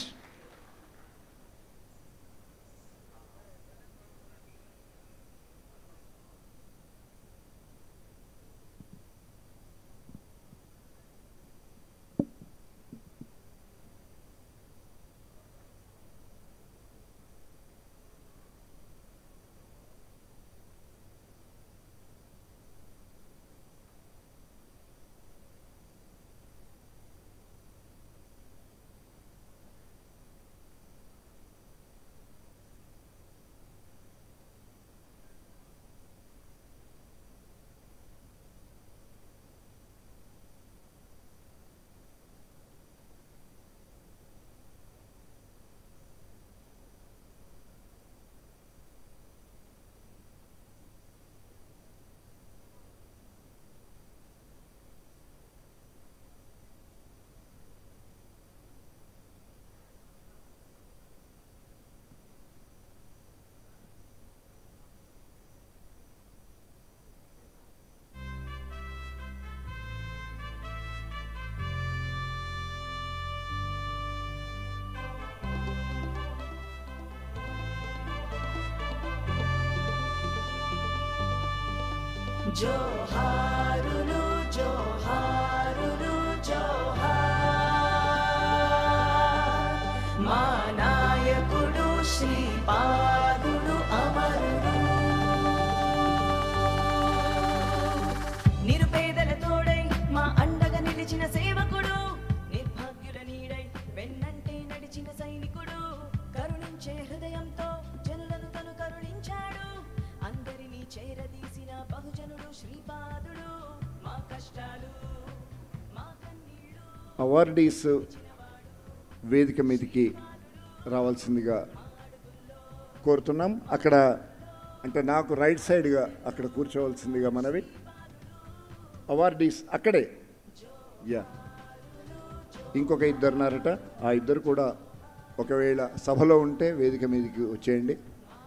జోహారులు జోహారులు జోహార్ మా నాయకుడు శ్రీపాదుడు అమరుడు నిరుపేదల తోడై మా అండగా నిలిచిన సేవకుడు నిర్భాగ్యుల నీడై వెన్నంటే నడిచిన సైనికుడు కరుణించే హృదయంతో జనులను తను కరుణించాడు అందరినీ చేరదీసిన బహుజనుడు శ్రీపాదుడు మా కష్టాలు మా కన్నీళ్ళు అవార్డీస్ వేదిక మీదకి రావాల్సిందిగా కోరుతున్నాం అక్కడ అంటే నాకు రైట్ సైడ్గా అక్కడ కూర్చోవాల్సిందిగా మనవి అవార్డీస్ అక్కడే యా ఇంకొక ఇద్దరున్నారట ఆ ఇద్దరు కూడా ఒకవేళ సభలో ఉంటే వేదిక మీదకి వచ్చేయండి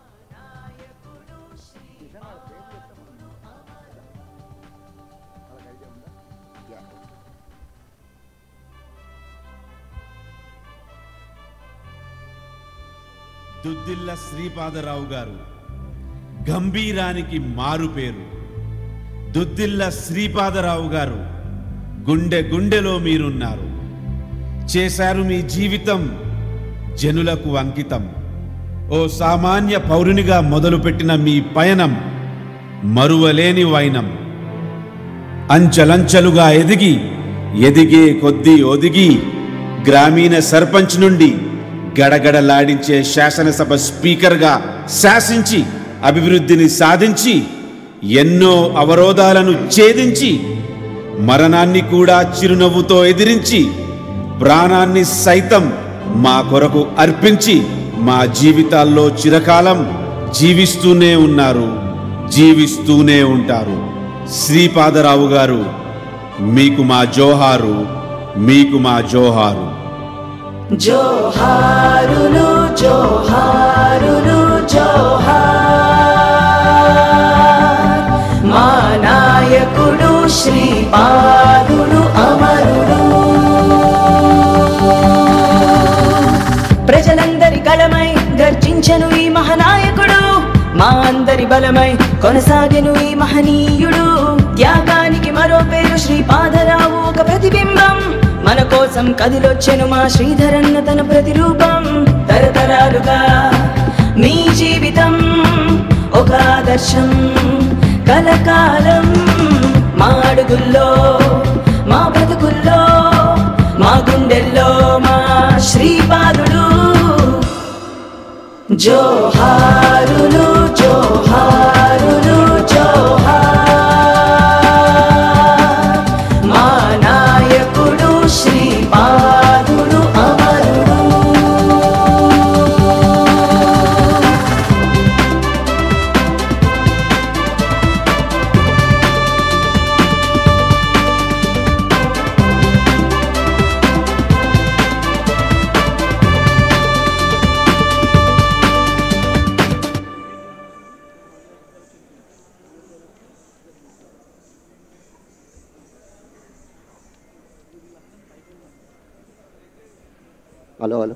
దుద్దిల్ల శ్రీపాదరావు గారు గంభీరానికి మారు పేరు దుద్దిల్ల శ్రీపాదరావు గారు గుండె గుండెలో మీరున్నారు చేశారు మీ జీవితం జనులకు అంకితం ఓ సామాన్య పౌరునిగా మొదలుపెట్టిన మీ పయనం మరువలేని వైనం అంచలంచలుగా ఎదిగి ఎదిగే కొద్దీ ఒదిగి గ్రామీణ సర్పంచ్ నుండి గడగడలాడించే శాసనసభ స్పీకర్గా శాసించి అభివృద్ధిని సాధించి ఎన్నో అవరోధాలను ఛేదించి మరణాన్ని కూడా చిరునవ్వుతో ఎదిరించి ప్రాణాన్ని సైతం మా కొరకు అర్పించి మా జీవితాల్లో చిరకాలం జీవిస్తూనే ఉన్నారు జీవిస్తూనే ఉంటారు శ్రీపాదరావు గారు మీకు మా జోహారు మీకు మా జోహారు జోహారులు జోహారులు జోహార్ మా నాయకుడు శ్రీపాదుడు అమరుడు ప్రజలందరి కళమై గర్జించను ఈ మహానాయకుడు మా అందరి బలమై కొనసాగెను ఈ మహనీయుడు త్యాగానికి మరో పేరు శ్రీపాదరావు ఒక ప్రతిబింబం మన కోసం కదిలొచ్చెను మా శ్రీధరన్న తన ప్రతిరూపం తరతరాలుగా మీ జీవితం ఒక ఆదర్శం కలకాలం మా అడుగుల్లో మా బ్రతుకుల్లో మా గుండెల్లో మా శ్రీపాదుడు జోహారులు జోహారులు జోహార్ మా నాయకుడు శ్రీపాదుడు అమరుడు హలో హలో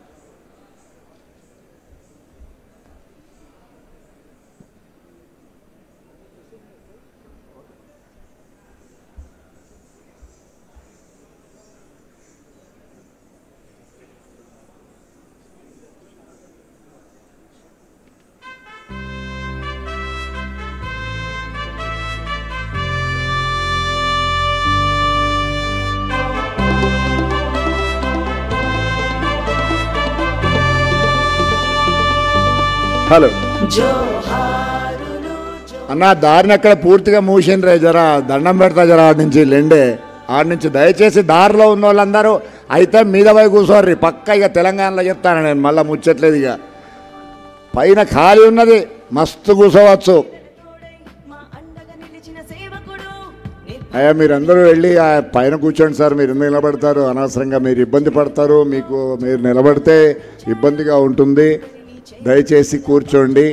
హలో జోహారులు అన్న దారిని అక్కడ పూర్తిగా మూసిండ్రే జరా దండం పెడతా జరా ఆడి నుంచి లెండే ఆడి నుంచి దయచేసి దారిలో ఉన్న వాళ్ళందరూ అయితే మీద పోయి కూర్చోర్రి పక్క ఇక తెలంగాణలో చెప్తాను నేను మళ్ళీ ముచ్చట్లేదు ఇక పైన ఖాళీ ఉన్నది మస్తు కూర్చోవచ్చు అయ్యా మీరందరూ వెళ్ళి ఆ పైన కూర్చోండి సార్ మీరు ఎందుకు నిలబడతారు అనవసరంగా మీరు ఇబ్బంది పడతారు మీకు మీరు నిలబడితే ఇబ్బందిగా ఉంటుంది దయచేసి కూర్చోండి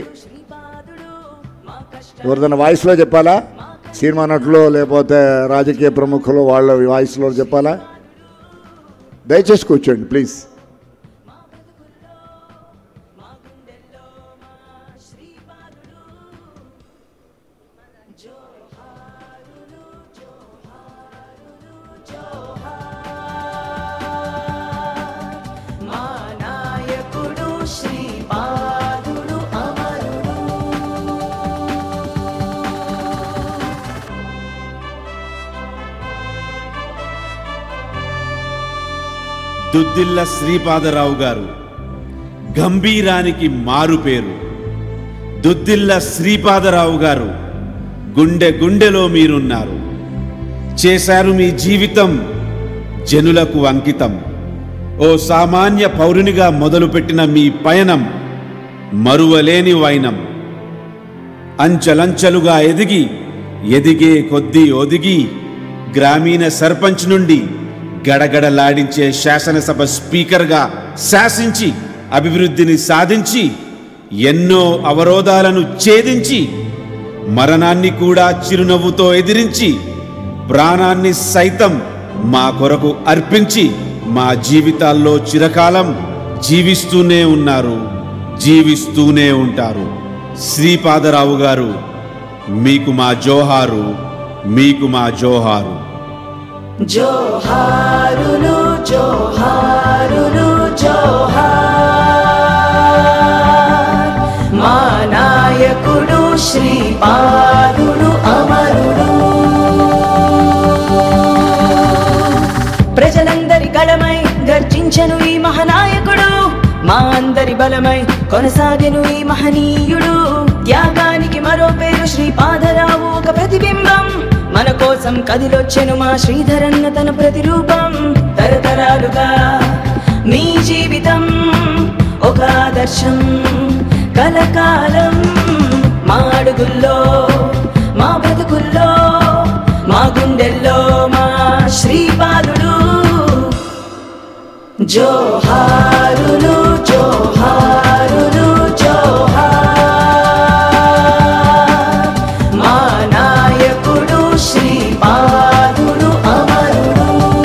ఎవరిదైనా వాయిస్లో చెప్పాలా సినిమా నటులు లేకపోతే రాజకీయ ప్రముఖులు వాళ్ళ వాయిస్లో చెప్పాలా దయచేసి కూర్చోండి ప్లీజ్ దుద్దిల్ల శ్రీపాదరావు గారు గంభీరానికి మారు పేరు దుద్దిల్ల శ్రీపాదరావు గారు గుండె గుండెలో మీరున్నారు చేశారు మీ జీవితం జనులకు అంకితం ఓ సామాన్య పౌరునిగా మొదలుపెట్టిన మీ పయనం మరువలేని వైనం అంచెలంచెలుగా ఎదిగి ఎదిగే కొద్దీ ఒదిగి గ్రామీణ సర్పంచ్ నుండి గడగడలాడించే శాసనసభ స్పీకర్గా శాసించి అభివృద్ధిని సాధించి ఎన్నో అవరోధాలను ఛేదించి మరణాన్ని కూడా చిరునవ్వుతో ఎదిరించి ప్రాణాన్ని సైతం మా కొరకు అర్పించి మా జీవితాల్లో చిరకాలం జీవిస్తూనే ఉన్నారు జీవిస్తూనే ఉంటారు శ్రీపాదరావు గారు మీకు మా జోహారు మీకు మా జోహారు జోహారులు జోహారులు జోహార్ మా నాయకుడు శ్రీపాదుడు అమరుడు ప్రజలందరి గళమై గర్జించను ఈ మహానాయకుడు మా అందరి బలమై కొనసాగెను ఈ మహనీయుడు త్యాగానికి మరో పేరు శ్రీపాదరావు ఒక ప్రతిబింబం మన కోసం కదిలొచ్చెను మా శ్రీధరన్న తన ప్రతిరూపం తరతరాలుగా మీ జీవితం ఒక ఆదర్శం కలకాలం మా అడుగుల్లో మా బ్రతుకుల్లో మా గుండెల్లో మా శ్రీపాదుడు జోహారులు జోహారులు జోహార్ మా నాయకుడు శ్రీపాదుడు అమరుడు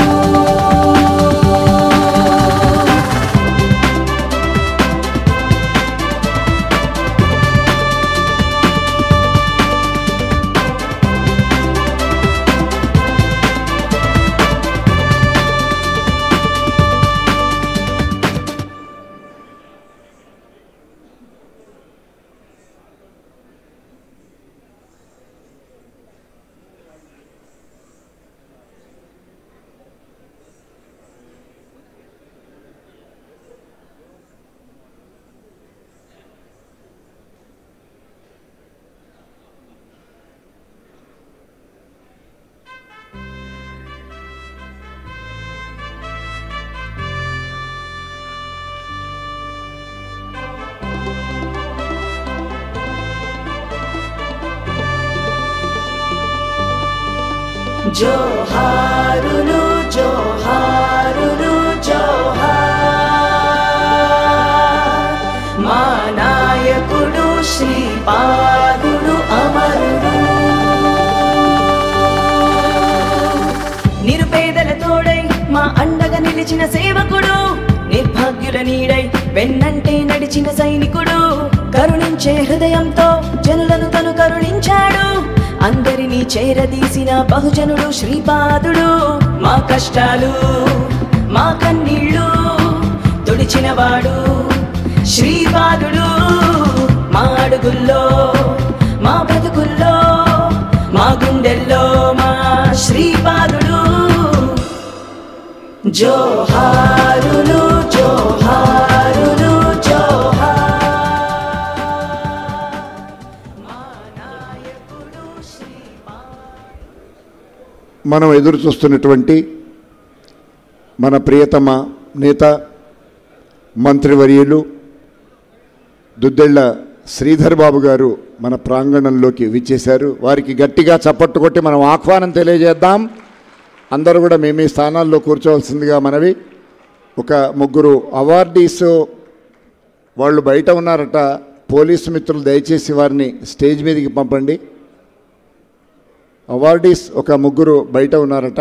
జోహారులు జోహారులు జోహార్ మా నాయకుడు శ్రీపాదుడు అమరుడు నిరుపేదల తోడై మా అండగా నిలిచిన సేవకుడు నిర్భాగ్యుల నీడై వెన్నంటే నడిచిన సైనికుడు కరుణించే హృదయంతో జనులను తను కరుణించాడు అందరినీ చేరదీసిన బహుజనుడు శ్రీపాదుడు మా కష్టాలు మా కన్నీళ్ళు తుడిచిన వాడు శ్రీపాదుడు మా అడుగుల్లో మా బ్రతుకుల్లో మా గుండెల్లో మా శ్రీపాదుడు జోహారులు జోహారులు జోహార్ మనం ఎదురు చూస్తున్నటువంటి మన ప్రియతమ నేత మంత్రివర్యులు దుద్దెళ్ళ శ్రీధర్ బాబు గారు మన ప్రాంగణంలోకి విచ్చేశారు వారికి గట్టిగా చప్పట్టు కొట్టి మనం ఆహ్వానం తెలియజేద్దాం అందరూ కూడా మేము ఈ స్థానాల్లో కూర్చోవలసిందిగా మనవి ఒక ముగ్గురు అవార్డీస్ వాళ్ళు బయట ఉన్నారట పోలీసు మిత్రులు దయచేసి వారిని స్టేజ్ మీదకి పంపండి అవార్డీస్ ఒక ముగ్గురు బయట ఉన్నారట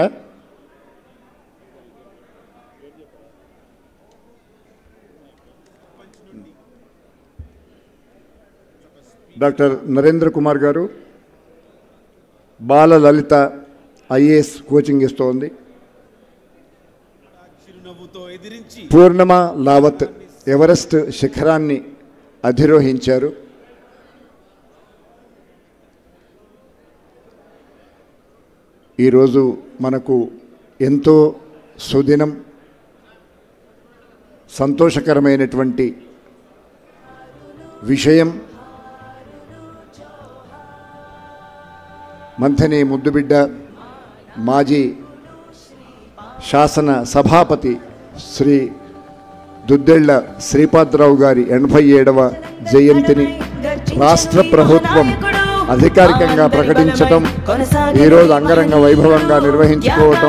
డాక్టర్ నరేంద్ర కుమార్ గారు బాల లలిత ఐఏఎస్ కోచింగ్ ఇస్తోంది పూర్ణమ లావత్ ఎవరెస్ట్ శిఖరాన్ని అధిరోహించారు ఈరోజు మనకు ఎంతో సుదినం సంతోషకరమైనటువంటి విషయం మంథని ముద్దుబిడ్డ మాజీ శాసన సభాపతి శ్రీ దుద్దెళ్ల శ్రీపాదరావు గారి ఎనభై ఏడవ జయంతిని రాష్ట్ర ప్రభుత్వం అధికారికంగా ప్రకటించటం ఈరోజు అంగరంగ వైభవంగా నిర్వహించుకోవటం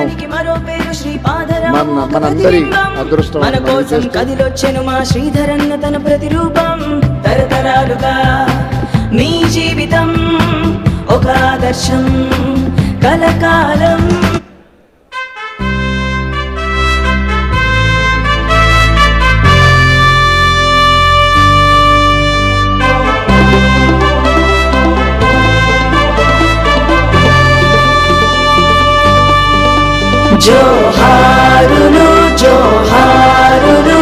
మన మనందరి అదృష్టం మన కోసం కదిలొచ్చెను మా శ్రీధరన్న తన ప్రతిరూపం తరతరాలుగా మీ జీవితం ఒక ఆదర్శం కలకాలం జోహారులు జోహారులు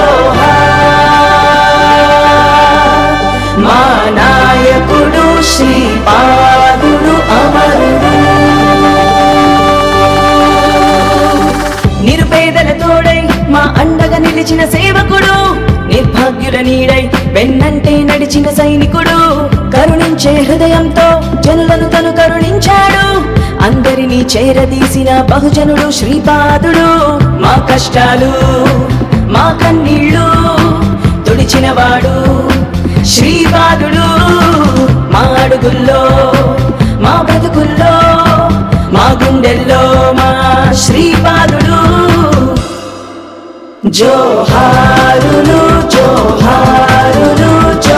జోహార్ మా నాయకుడు శ్రీపాదుడు అమరుడు నిరుపేదల తోడై మా అండగా నిలిచిన సేవకుడు నిర్భాగ్యుల నీడై వెన్నంటే నడిచిన సైనికుడు కరుణించే హృదయంతో జనులను తను కరుణించాడు అందరినీ చేరదీసిన బహుజనుడు శ్రీపాదుడు మా కష్టాలు మా కన్నీళ్ళు తుడిచినవాడు శ్రీపాదుడు మా అడుగుల్లో మా బ్రతుకుల్లో మా గుండెల్లో మా శ్రీపాదుడు జోహారులు జోహారులు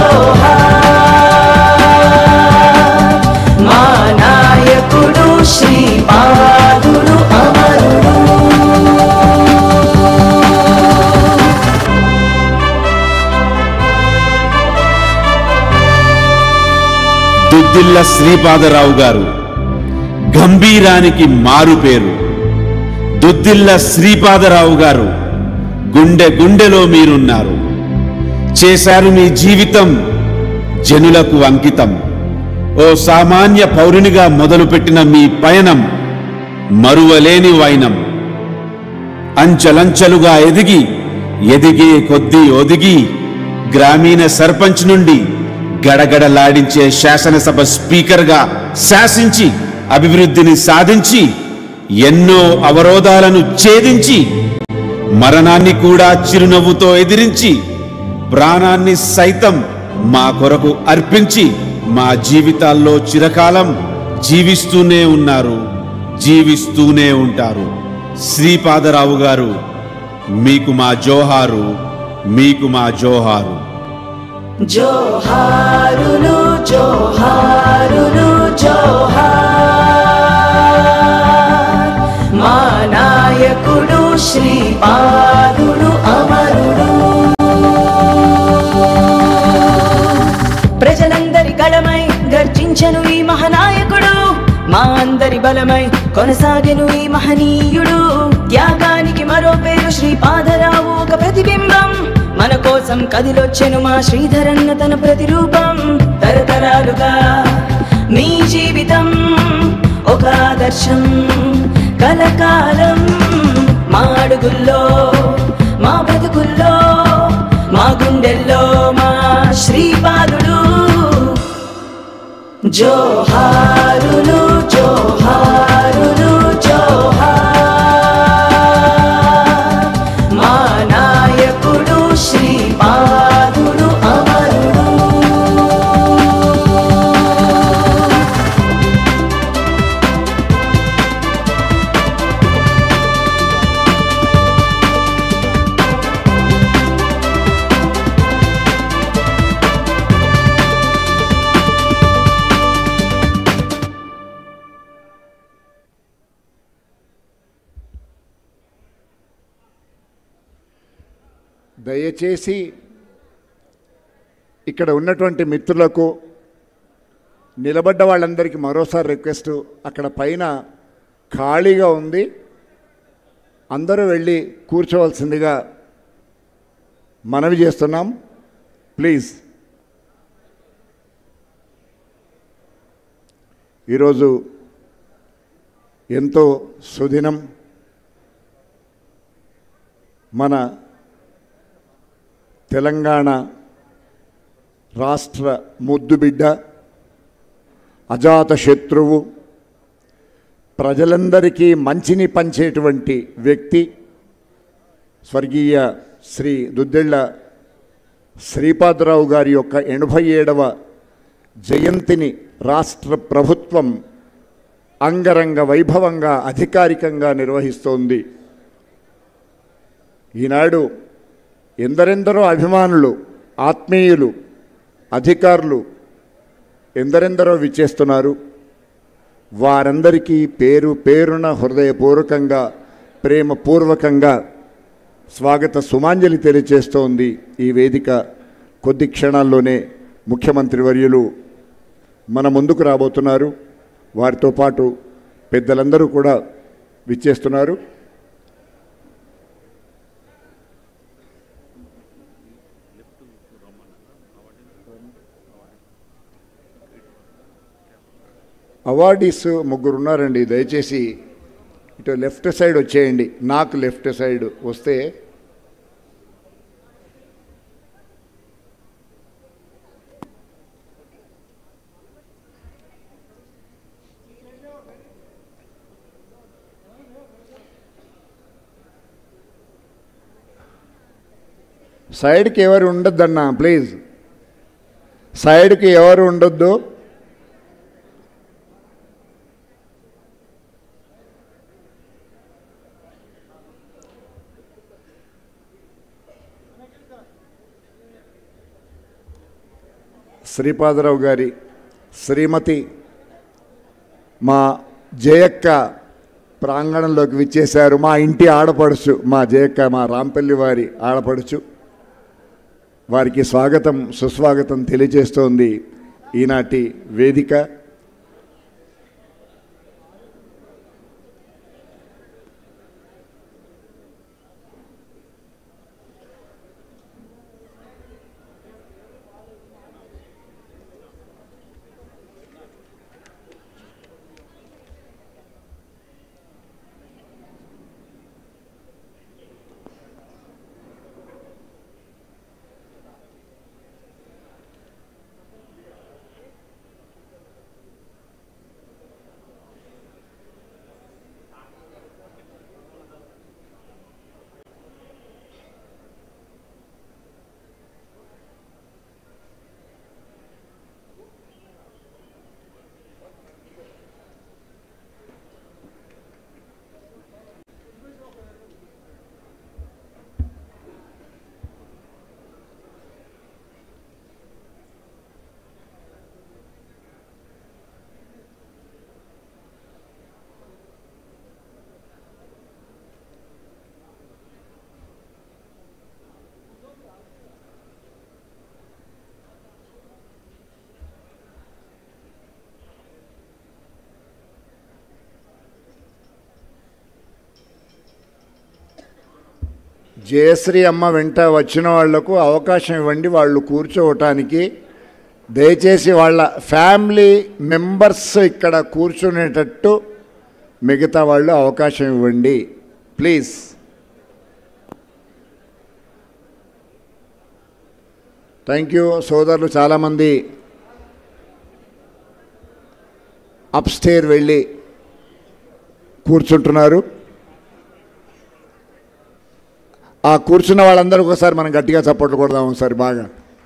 జోహార్ మా నాయకుడు శ్రీపాదుడు అమరుడు దుద్దిల్ల శ్రీపాదరావు గారు గంభీరానికి మారు పేరు దుద్దిల్ల శ్రీపాదరావు గారు గుండె గుండెలో మీరున్నారు చేశారు మీ జీవితం జనులకు అంకితం ఓ సామాన్య పౌరునిగా మొదలుపెట్టిన మీ పయనం మరువలేని వైనం అంచెలంచెలుగా ఎదిగి ఎదిగే కొద్దీ ఒదిగి గ్రామీణ సర్పంచ్ నుండి గడగడలాడించే శాసనసభ స్పీకర్గా శాసించి అభివృద్ధిని సాధించి ఎన్నో అవరోధాలను ఛేదించి మరణాన్ని కూడా చిరునవ్వుతో ఎదిరించి ప్రాణాన్ని సైతం మా కొరకు అర్పించి మా జీవితాల్లో చిరకాలం జీవిస్తూనే ఉన్నారు జీవిస్తూనే ఉంటారు శ్రీపాదరావు గారు మీకు మా జోహారు మీకు మా జోహారు జోహారులు జోహారులు జోహార్ మా నాయకుడు శ్రీపాదుడు అమరుడు ప్రజలందరి గళమై గర్జించను ఈ మహానాయకుడు మా అందరి బలమై కొనసాగెను ఈ మహనీయుడు త్యాగానికి మరో పేరు శ్రీపాదరావు ఒక ప్రతిబింబం మన కోసం కదిలొచ్చెను మా శ్రీధరన్న తన ప్రతిరూపం తరతరాలుగా మీ జీవితం ఒక ఆదర్శం కలకాలం మా అడుగుల్లో మా బ్రతుకుల్లో మా గుండెల్లో మా శ్రీపాదుడు జోహారులు జోహారులు జోహార్ మా నాయకుడు శ్రీపాదుడు అమరుడు దయచేసి ఇక్కడ ఉన్నటువంటి మిత్రులకు నిలబడ్డ వాళ్ళందరికీ మరోసారి రిక్వెస్ట్ అక్కడ పైన ఖాళీగా ఉంది అందరూ వెళ్ళి కూర్చోవలసిందిగా మనవి చేస్తున్నాం ప్లీజ్ ఈరోజు ఎంతో సుదినం మన తెలంగాణ రాష్ట్ర ముద్దుబిడ్డ అజాత శత్రువు ప్రజలందరికీ మంచిని పంచేటువంటి వ్యక్తి స్వర్గీయ శ్రీ దుద్దెళ్ళ శ్రీపాదరావు గారి యొక్క ఎనభై ఏడవ జయంతిని రాష్ట్ర ప్రభుత్వం అంగరంగ వైభవంగా అధికారికంగా నిర్వహిస్తోంది ఈనాడు ఎందరెందరో అభిమానులు ఆత్మీయులు అధికారులు ఎందరెందరో విచ్చేస్తున్నారు వారందరికీ పేరు పేరున హృదయపూర్వకంగా ప్రేమపూర్వకంగా స్వాగత సుమాంజలి తెలియచేస్తోంది ఈ వేదిక కొద్ది క్షణాల్లోనే ముఖ్యమంత్రి వర్యులు మన ముందుకు రాబోతున్నారు వారితో పాటు పెద్దలందరూ కూడా విచ్చేస్తున్నారు అవార్డీస్ ముగ్గురు ఉన్నారండి దయచేసి ఇటు లెఫ్ట్ సైడ్ వచ్చేయండి నాకు లెఫ్ట్ సైడ్ వస్తే సైడ్కి ఎవరు ఉండొద్దన్నా ప్లీజ్ సైడ్కి ఎవరు ఉండొద్దు శ్రీపాదరావు గారి శ్రీమతి మా జయక్క ప్రాంగణంలోకి విచ్చేశారు మా ఇంటి ఆడపడుచు మా జయక్క మా రాంపల్లి వారి ఆడపడుచు వారికి స్వాగతం సుస్వాగతం తెలియజేస్తోంది ఈనాటి వేదిక జయశ్రీ అమ్మ వెంట వచ్చిన వాళ్లకు అవకాశం ఇవ్వండి వాళ్ళు కూర్చోవటానికి దయచేసి వాళ్ళ ఫ్యామిలీ మెంబర్స్ ఇక్కడ కూర్చునేటట్టు మిగతా వాళ్ళు అవకాశం ఇవ్వండి ప్లీజ్ థ్యాంక్ యూ సోదరులు చాలామంది అప్స్టేర్ వెళ్ళి కూర్చుంటున్నారు ఆ కూర్చున్న వాళ్ళందరూ ఒకసారి మనం గట్టిగా చప్పట్లు కొడదాం ఒకసారి బాగా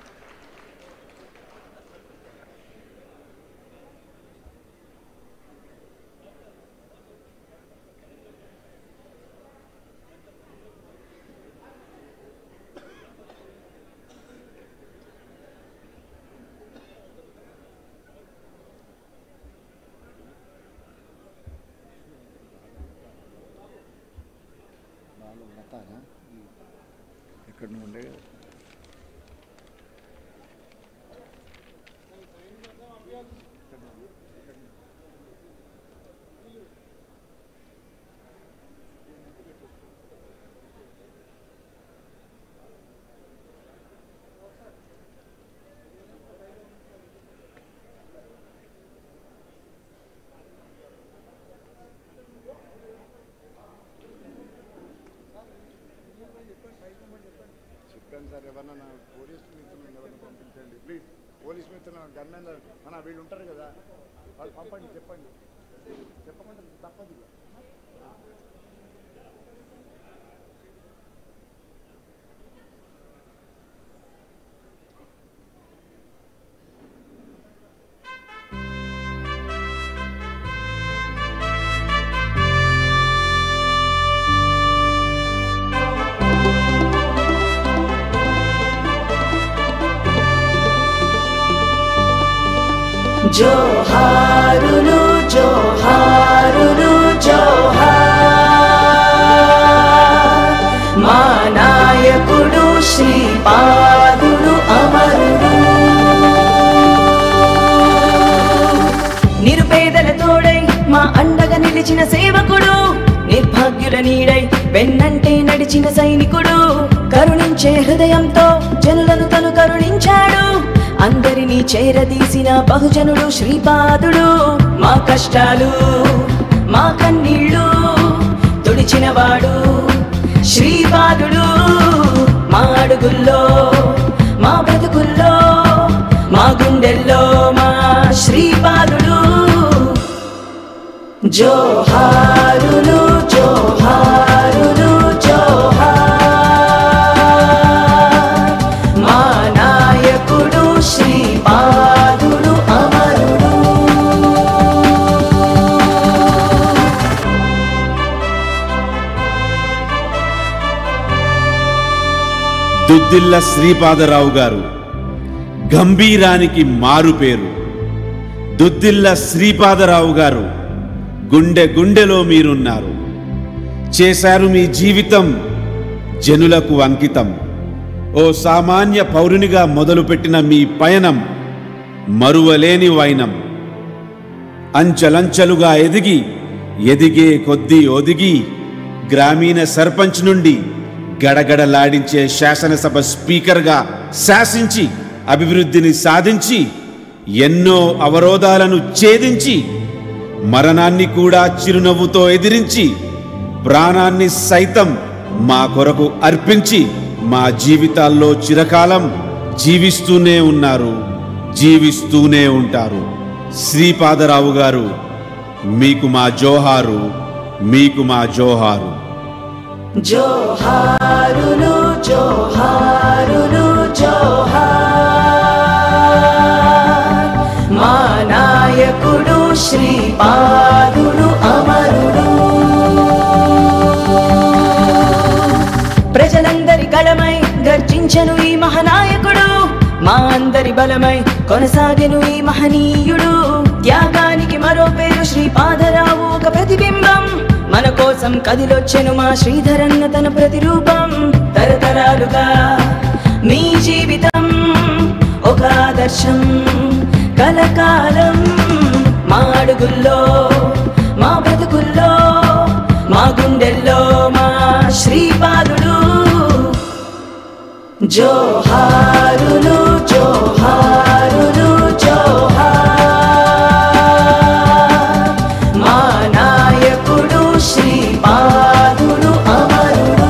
ఇక్కడ నుండి చెప్పాను పంపిస్తున్నాను గన్మెన్ మన వీళ్ళు ఉంటారు కదా వాళ్ళు పంపండి చెప్పండి చెప్పకుండా తప్పదు ఇక. జోహారులు జోహారులు జోహార్ మా నాయకుడు శ్రీపాదుడు అమరుడు నిరుపేదల తోడై మా అండగా నిలిచిన సేవకుడు నిర్భాగ్యుల నీడై వెన్నంటే నడిచిన సైనికుడు కరుణించే హృదయంతో జనులను తను కరుణించాడు అందరినీ చేరదీసిన బహుజనుడు శ్రీపాదుడు మా కష్టాలు మా కన్నీళ్ళు తుడిచినవాడు శ్రీపాదుడు మా అడుగుల్లో మా బ్రతుకుల్లో మా గుండెల్లో మా శ్రీపాదుడు జోహారులు జోహారులు జోహార్ మా నాయకుడు శ్రీపాదుడు అమరుడు దుద్దిల్ల శ్రీపాదరావు గారు గంభీరానికి మారు పేరు దుద్దిల్ల శ్రీపాదరావు గారు గుండె గుండెలో మీరున్నారు చేశారు మీ జీవితం జనులకు అంకితం ఓ సామాన్య పౌరునిగా మొదలుపెట్టిన మీ పయనం మరువలేని వైనం అంచెలంచెలుగా ఎదిగి ఎదిగే కొద్దీ ఒదిగి గ్రామీణ సర్పంచ్ నుండి గడగడలాడించే శాసనసభ స్పీకర్గా శాసించి అభివృద్ధిని సాధించి ఎన్నో అవరోధాలను ఛేదించి మరణాన్ని కూడా చిరునవ్వుతో ఎదిరించి ప్రాణాన్ని సైతం మా కొరకు అర్పించి మా జీవితాల్లో చిరకాలం జీవిస్తూనే ఉన్నారు జీవిస్తూనే ఉంటారు శ్రీపాదరావు గారు మీకు మా జోహారు మీకు మా జోహారు జోహారులు జోహారులు జోహార్ మా నాయకుడు శ్రీపాదుడు అమరుడు ప్రజలందరి గళమై గర్జించను ఈ మహానాయకుడు మా అందరి బలమై కొనసాగెను ఈ మహనీయుడు త్యాగానికి మరో పేరు శ్రీపాదరావు ఒక ప్రతిబింబం మన కోసం కదిలొచ్చెను మా శ్రీధరన్న తన ప్రతిరూపం తరతరాలుగా మీ జీవితం ఒక ఆదర్శం కలకాలం మా అడుగుల్లో మా బ్రతుకుల్లో మా గుండెల్లో మా శ్రీపాదుడు జోహారులు జోహారులు జోహార్ మా నాయకుడు శ్రీపాదుడు అమరుడు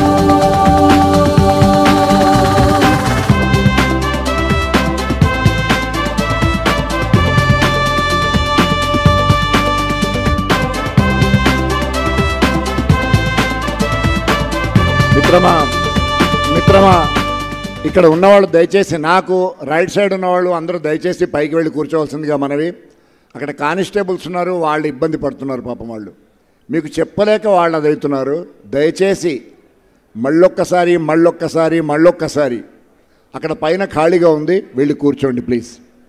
మిత్రమా మిత్రమా ఇక్కడ ఉన్నవాళ్ళు దయచేసి నాకు రైట్ సైడ్ ఉన్నవాళ్ళు అందరూ దయచేసి పైకి వెళ్ళి కూర్చోవలసిందిగా మనవి అక్కడ కానిస్టేబుల్స్ ఉన్నారు వాళ్ళు ఇబ్బంది పడుతున్నారు పాపం వాళ్ళు మీకు చెప్పలేక వాళ్ళు అది అవుతున్నారు దయచేసి మళ్ళొక్కసారి మళ్ళొక్కసారి మళ్ళొక్కసారి అక్కడ పైన ఖాళీగా ఉంది వెళ్ళి కూర్చోండి ప్లీజ్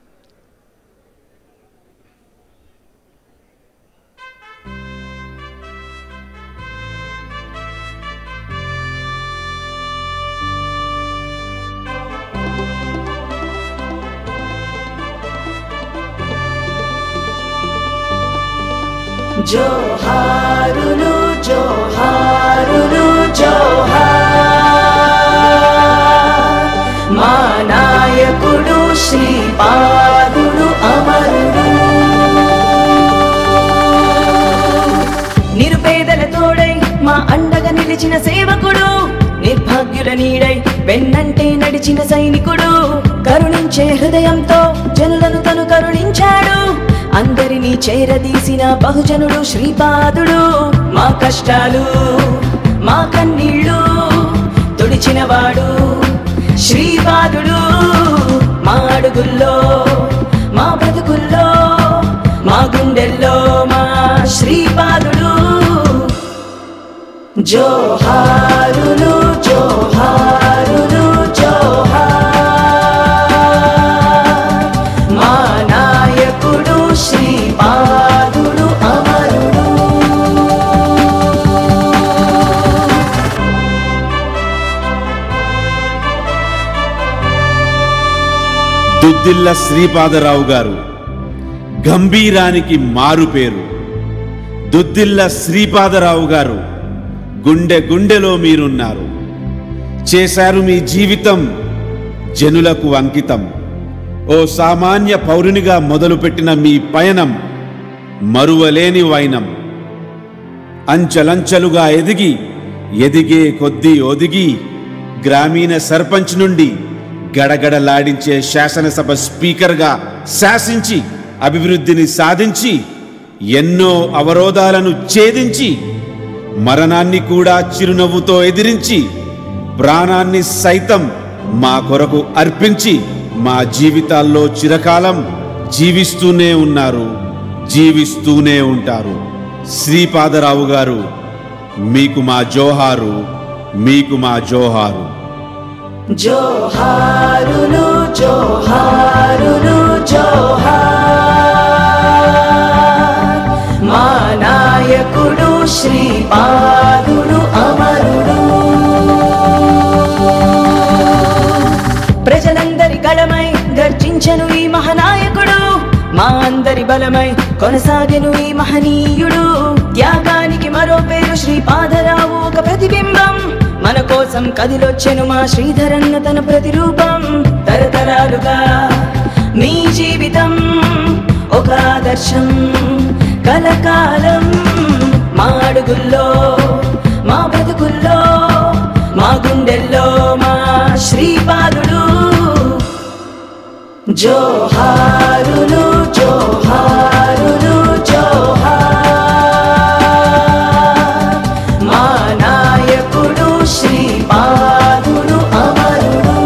జోహారులు జోహారులు జోహార్ మా నాయకుడు శ్రీపాదుడు అమరుడు నిరుపేదల తోడై మా అండగా నిలిచిన సేవకుడు నిర్భాగ్యుల నీడై వెన్నంటే నడిచిన సైనికుడు కరుణించే కరుణించే హృదయంతో జనులను తను కరుణించాడు అందరినీ చేరదీసిన బహుజనుడు శ్రీపాదుడు మా కష్టాలు మా కన్నీళ్ళు తుడిచినవాడు శ్రీపాదుడు మా అడుగుల్లో మా బ్రతుకుల్లో మా గుండెల్లో మా శ్రీపాదుడు జోహారులు జోహారులు జోహార్ మా నాయకుడు శ్రీపాదుడు అమరుడు దుద్దిల్ల శ్రీపాదరావు గారు గంభీరానికి మారు పేరు దుద్దిల్ల శ్రీపాదరావు గారు గుండె గుండెలో మీరున్నారు చేశారు మీ జీవితం జనులకు అంకితం ఓ సామాన్య పౌరునిగా మొదలుపెట్టిన మీ పయనం మరువలేని వైనం అంచెలంచెలుగా ఎదిగి ఎదిగే కొద్దీ ఒదిగి గ్రామీణ సర్పంచ్ నుండి గడగడలాడించే శాసనసభ స్పీకర్గా శాసించి అభివృద్ధిని సాధించి ఎన్నో అవరోధాలను ఛేదించి మరణాన్ని కూడా చిరునవ్వుతో ఎదిరించి ప్రాణాన్ని సైతం మా కొరకు అర్పించి మా జీవితాల్లో చిరకాలం జీవిస్తూనే ఉన్నారు జీవిస్తూనే ఉంటారు శ్రీపాదరావు గారు మీకు మా జోహారు మీకు మా జోహారు జోహారులు జోహారులు జోహార్ మా నాయకుడు శ్రీపాదుడు అమరుడు ప్రజలందరి గళమై గర్జించను ఈ మహానాయకుడు మా అందరి బలమై కొనసాగెను ఈ మహనీయుడు త్యాగానికి మరో పేరు శ్రీపాదరావు ఒక ప్రతిబింబం మన కోసం కదిలొచ్చెను మా శ్రీధరన్న తన ప్రతిరూపం తరతరాలుగా మీ జీవితం ఒక ఆదర్శం కలకాలం మా అడుగుల్లో మా బ్రతుకుల్లో మా గుండెల్లో మా శ్రీపాదుడు జోహారులు జోహారులు జోహార్ మా నాయకుడు శ్రీపాదుడు అమరుడు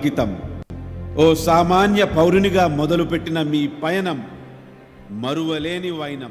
అంకితం ఓ సామాన్య పౌరునిగా మొదలుపెట్టిన మీ పయనం మరువలేని వైనం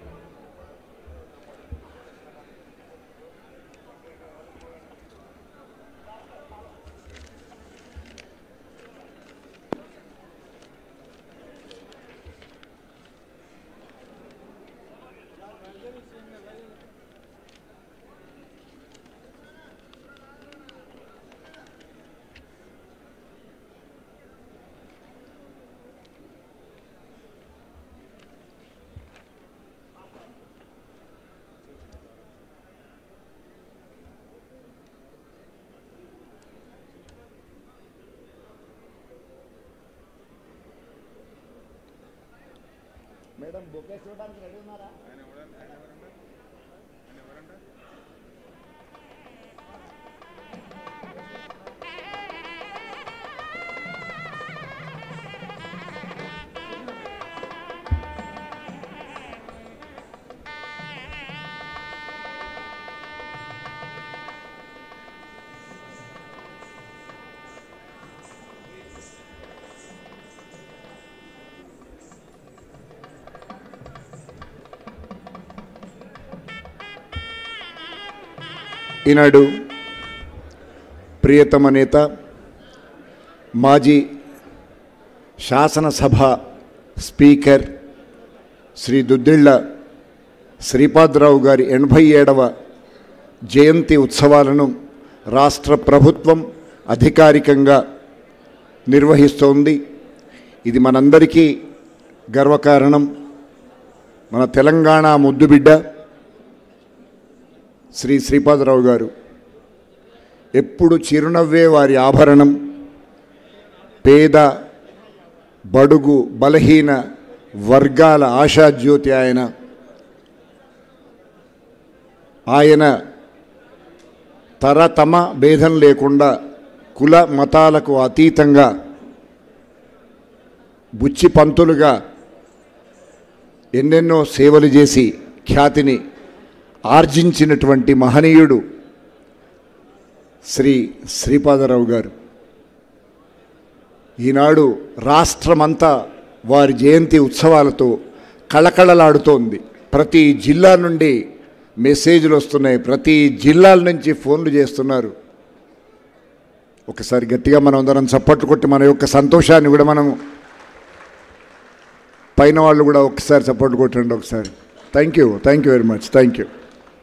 మేడం బొకే చూడడానికి రెడీ ఉన్నారా ఈనాడు ప్రియతమ నేత మాజీ శాసనసభ స్పీకర్ శ్రీ దుద్దిళ్ల శ్రీపాదరావు గారి ఎనభై ఏడవ జయంతి ఉత్సవాలను రాష్ట్ర ప్రభుత్వం అధికారికంగా నిర్వహిస్తోంది ఇది మనందరికీ గర్వకారణం మన తెలంగాణ ముద్దుబిడ్డ శ్రీ శ్రీపాదరావు గారు ఎప్పుడు చిరునవ్వే వారి ఆభరణం పేద బడుగు బలహీన వర్గాల ఆశాజ్యోతి ఆయన ఆయన తరతమ భేదం లేకుండా కుల మతాలకు అతీతంగా బుచ్చి పంతులుగా ఎన్నెన్నో సేవలు చేసి ఖ్యాతిని ఆర్జించినటువంటి మహనీయుడు శ్రీ శ్రీపాదరావు గారు ఈనాడు రాష్ట్రమంతా వారి జయంతి ఉత్సవాలతో కళకళలాడుతోంది ప్రతి జిల్లా నుండి మెసేజ్లు వస్తున్నాయి ప్రతి జిల్లాల నుంచి ఫోన్లు చేస్తున్నారు ఒకసారి గట్టిగా మనం అందరం చప్పట్లు కొట్టి మన యొక్క సంతోషాన్ని కూడా మనం పైన వాళ్ళు కూడా ఒకసారి చప్పట్లు కొట్టండి ఒకసారి thank you thank you very much thank you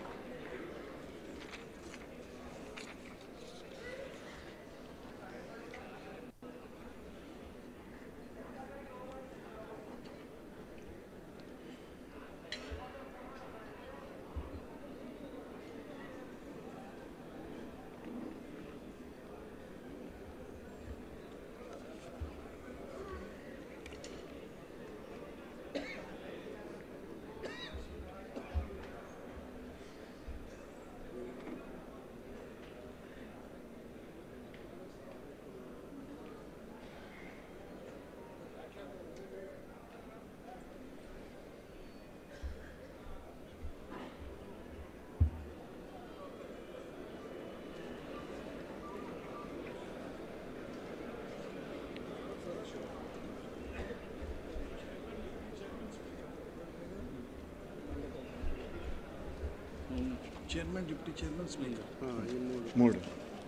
chairman deputy chairman speaker మూడు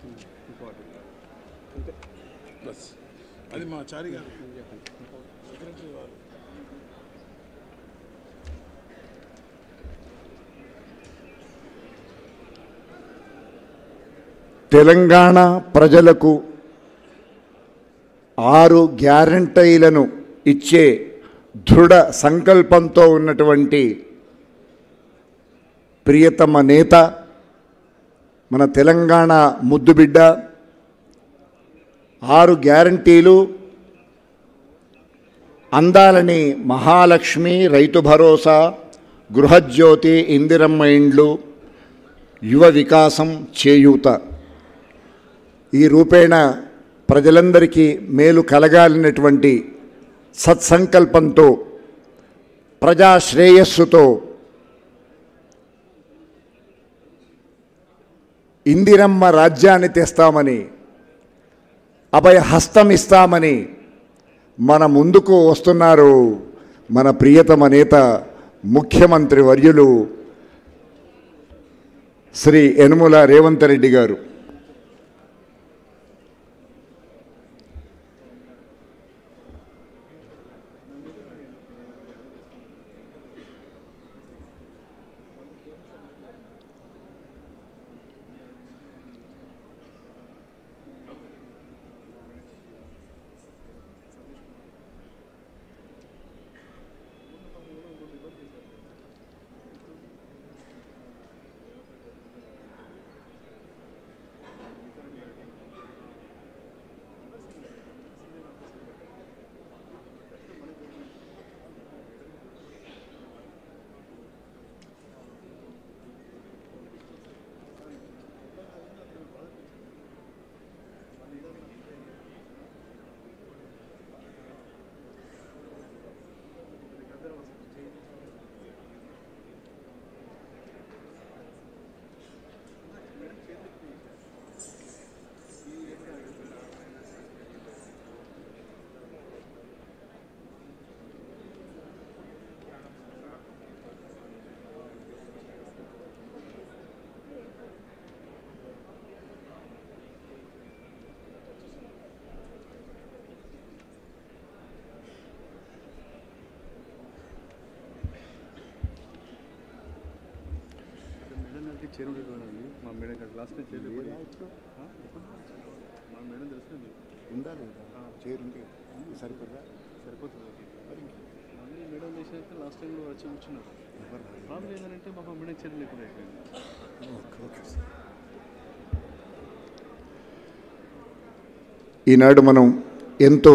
బస్ అది మా చారి గారు సెక్రటరీ వారు తెలంగాణ ప్రజలకు ఆరు గ్యారంటీలను ఇచ్చే దృఢ సంకల్పంతో ఉన్నటువంటి ప్రియతమ నేత మన తెలంగాణ ముద్దుబిడ్డ ఆరు గ్యారంటీలు అందాలని మహాలక్ష్మి రైతు భరోసా గృహజ్యోతి ఇందిరమ్మ ఇండ్లు యువ వికాసం చేయూత ఈ రూపేణ ప్రజలందరికీ మేలు కలగాలనేటువంటి సత్సంకల్పంతో ప్రజా శ్రేయస్సుతో ఇందిరమ్మ రాజ్యాన్ని తెస్తామని అభయ హస్తం ఇస్తామని మన ముందుకు వస్తున్నారు మన ప్రియతమ నేత ముఖ్యమంత్రి వర్యులు శ్రీ యనుమల రేవంత్ రెడ్డి గారు మా మేడం గారు లాస్ట్ టైం చేయలేదు మా మేడం తెలుస్తుంది ఉందా లేదా చైర్ ఉంటే సరిపోదా సరిపోతుంది మళ్ళీ మేడం చేసినట్టు లాస్ట్ టైం కూడా వచ్చి కూర్చున్నారు ప్రాబ్లం ఏంటంటే మా మేడం చేతులు లేకుండా అయిపోయింది ఈనాడు మనం ఎంతో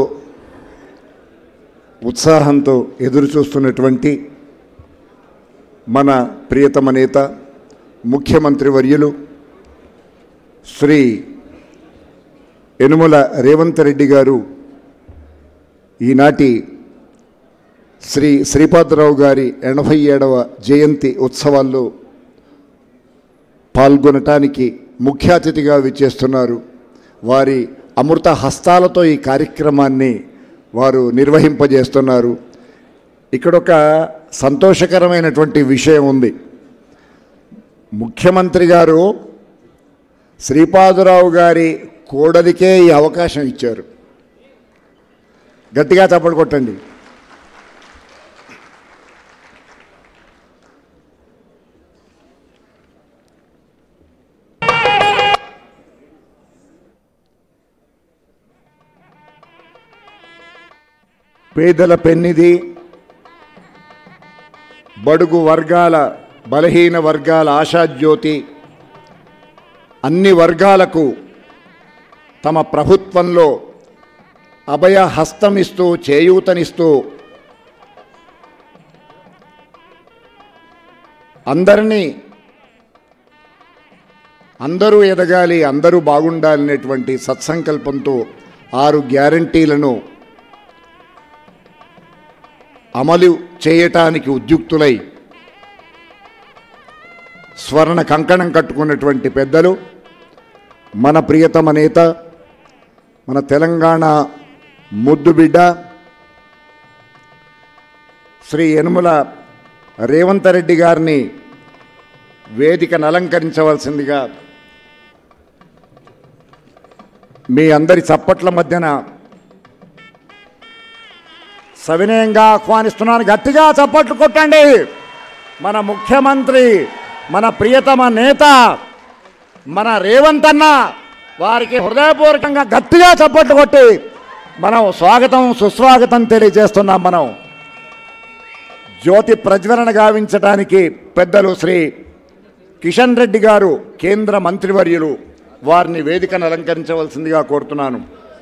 ఉత్సాహంతో ఎదురు చూస్తున్నటువంటి మన ప్రియతమ నేత ముఖ్యమంత్రి వర్యులు శ్రీ యనుమల రేవంత్ రెడ్డి గారు ఈనాటి శ్రీ శ్రీపాదరావు గారి ఎనభై ఏడవ జయంతి ఉత్సవాల్లో పాల్గొనటానికి ముఖ్య అతిథిగా విచ్చేస్తున్నారు వారి అమృత హస్తాలతో ఈ కార్యక్రమాన్ని వారు నిర్వహింపజేస్తున్నారు ఇక్కడ ఒక సంతోషకరమైనటువంటి విషయం ఉంది ముఖ్యమంత్రి గారు శ్రీపాదరావు గారి కోడలికే ఈ అవకాశం ఇచ్చారు గట్టిగా చప్పట్లు కొట్టండి పేదల పెన్నిది బడుగు వర్గాల బలహీన వర్గాల ఆశాజ్యోతి అన్ని వర్గాలకు తమ ప్రభుత్వంలో అభయ హస్తమిస్తూ చేయూతనిస్తూ అందరినీ అందరూ ఎదగాలి అందరూ బాగుండాలనేటువంటి సత్సంకల్పంతో ఆరు గ్యారంటీలను అమలు చేయటానికి ఉద్యుక్తులై స్వర్ణ కంకణం కట్టుకున్నటువంటి పెద్దలు మన ప్రియతమ నేత మన తెలంగాణ ముద్దుబిడ్డ శ్రీ యనుమల రేవంత్ రెడ్డి గారిని వేదికను అలంకరించవలసిందిగా మీ అందరి చప్పట్ల మధ్యన సవినయంగా ఆహ్వానిస్తున్నాను గట్టిగా చప్పట్లు కొట్టండి మన ముఖ్యమంత్రి మన ప్రియతమ నేత మన రేవంత్ అన్న వారికి హృదయపూర్వకంగా గట్టిగా చప్పట్లు కొట్టి మనం స్వాగతం సుస్వాగతం తెలియజేస్తున్నాం మనం జ్యోతి ప్రజ్వలన గావించడానికి పెద్దలు శ్రీ కిషన్ రెడ్డి గారు కేంద్ర మంత్రివర్యులు వారిని వేదికను అలంకరించవలసిందిగా కోరుతున్నాను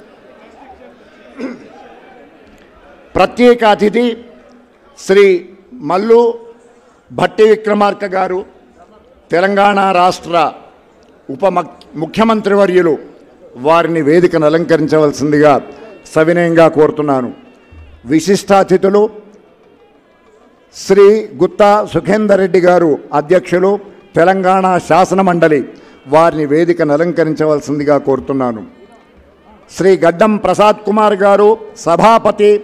ప్రత్యేక అతిథి శ్రీ మల్లు భట్టి విక్రమార్క గారు తెలంగాణ రాష్ట్ర ఉప ముఖ్యమంత్రి వర్యులు వారిని వేదికను అలంకరించవలసిందిగా సవినయంగా కోరుతున్నాను విశిష్టాతిథులు శ్రీ గుత్తా సుఖేందర్ రెడ్డి గారు అధ్యక్షులు తెలంగాణ శాసన మండలి వారిని వేదికను అలంకరించవలసిందిగా కోరుతున్నాను శ్రీ గడ్డం ప్రసాద్ కుమార్ గారు సభాపతి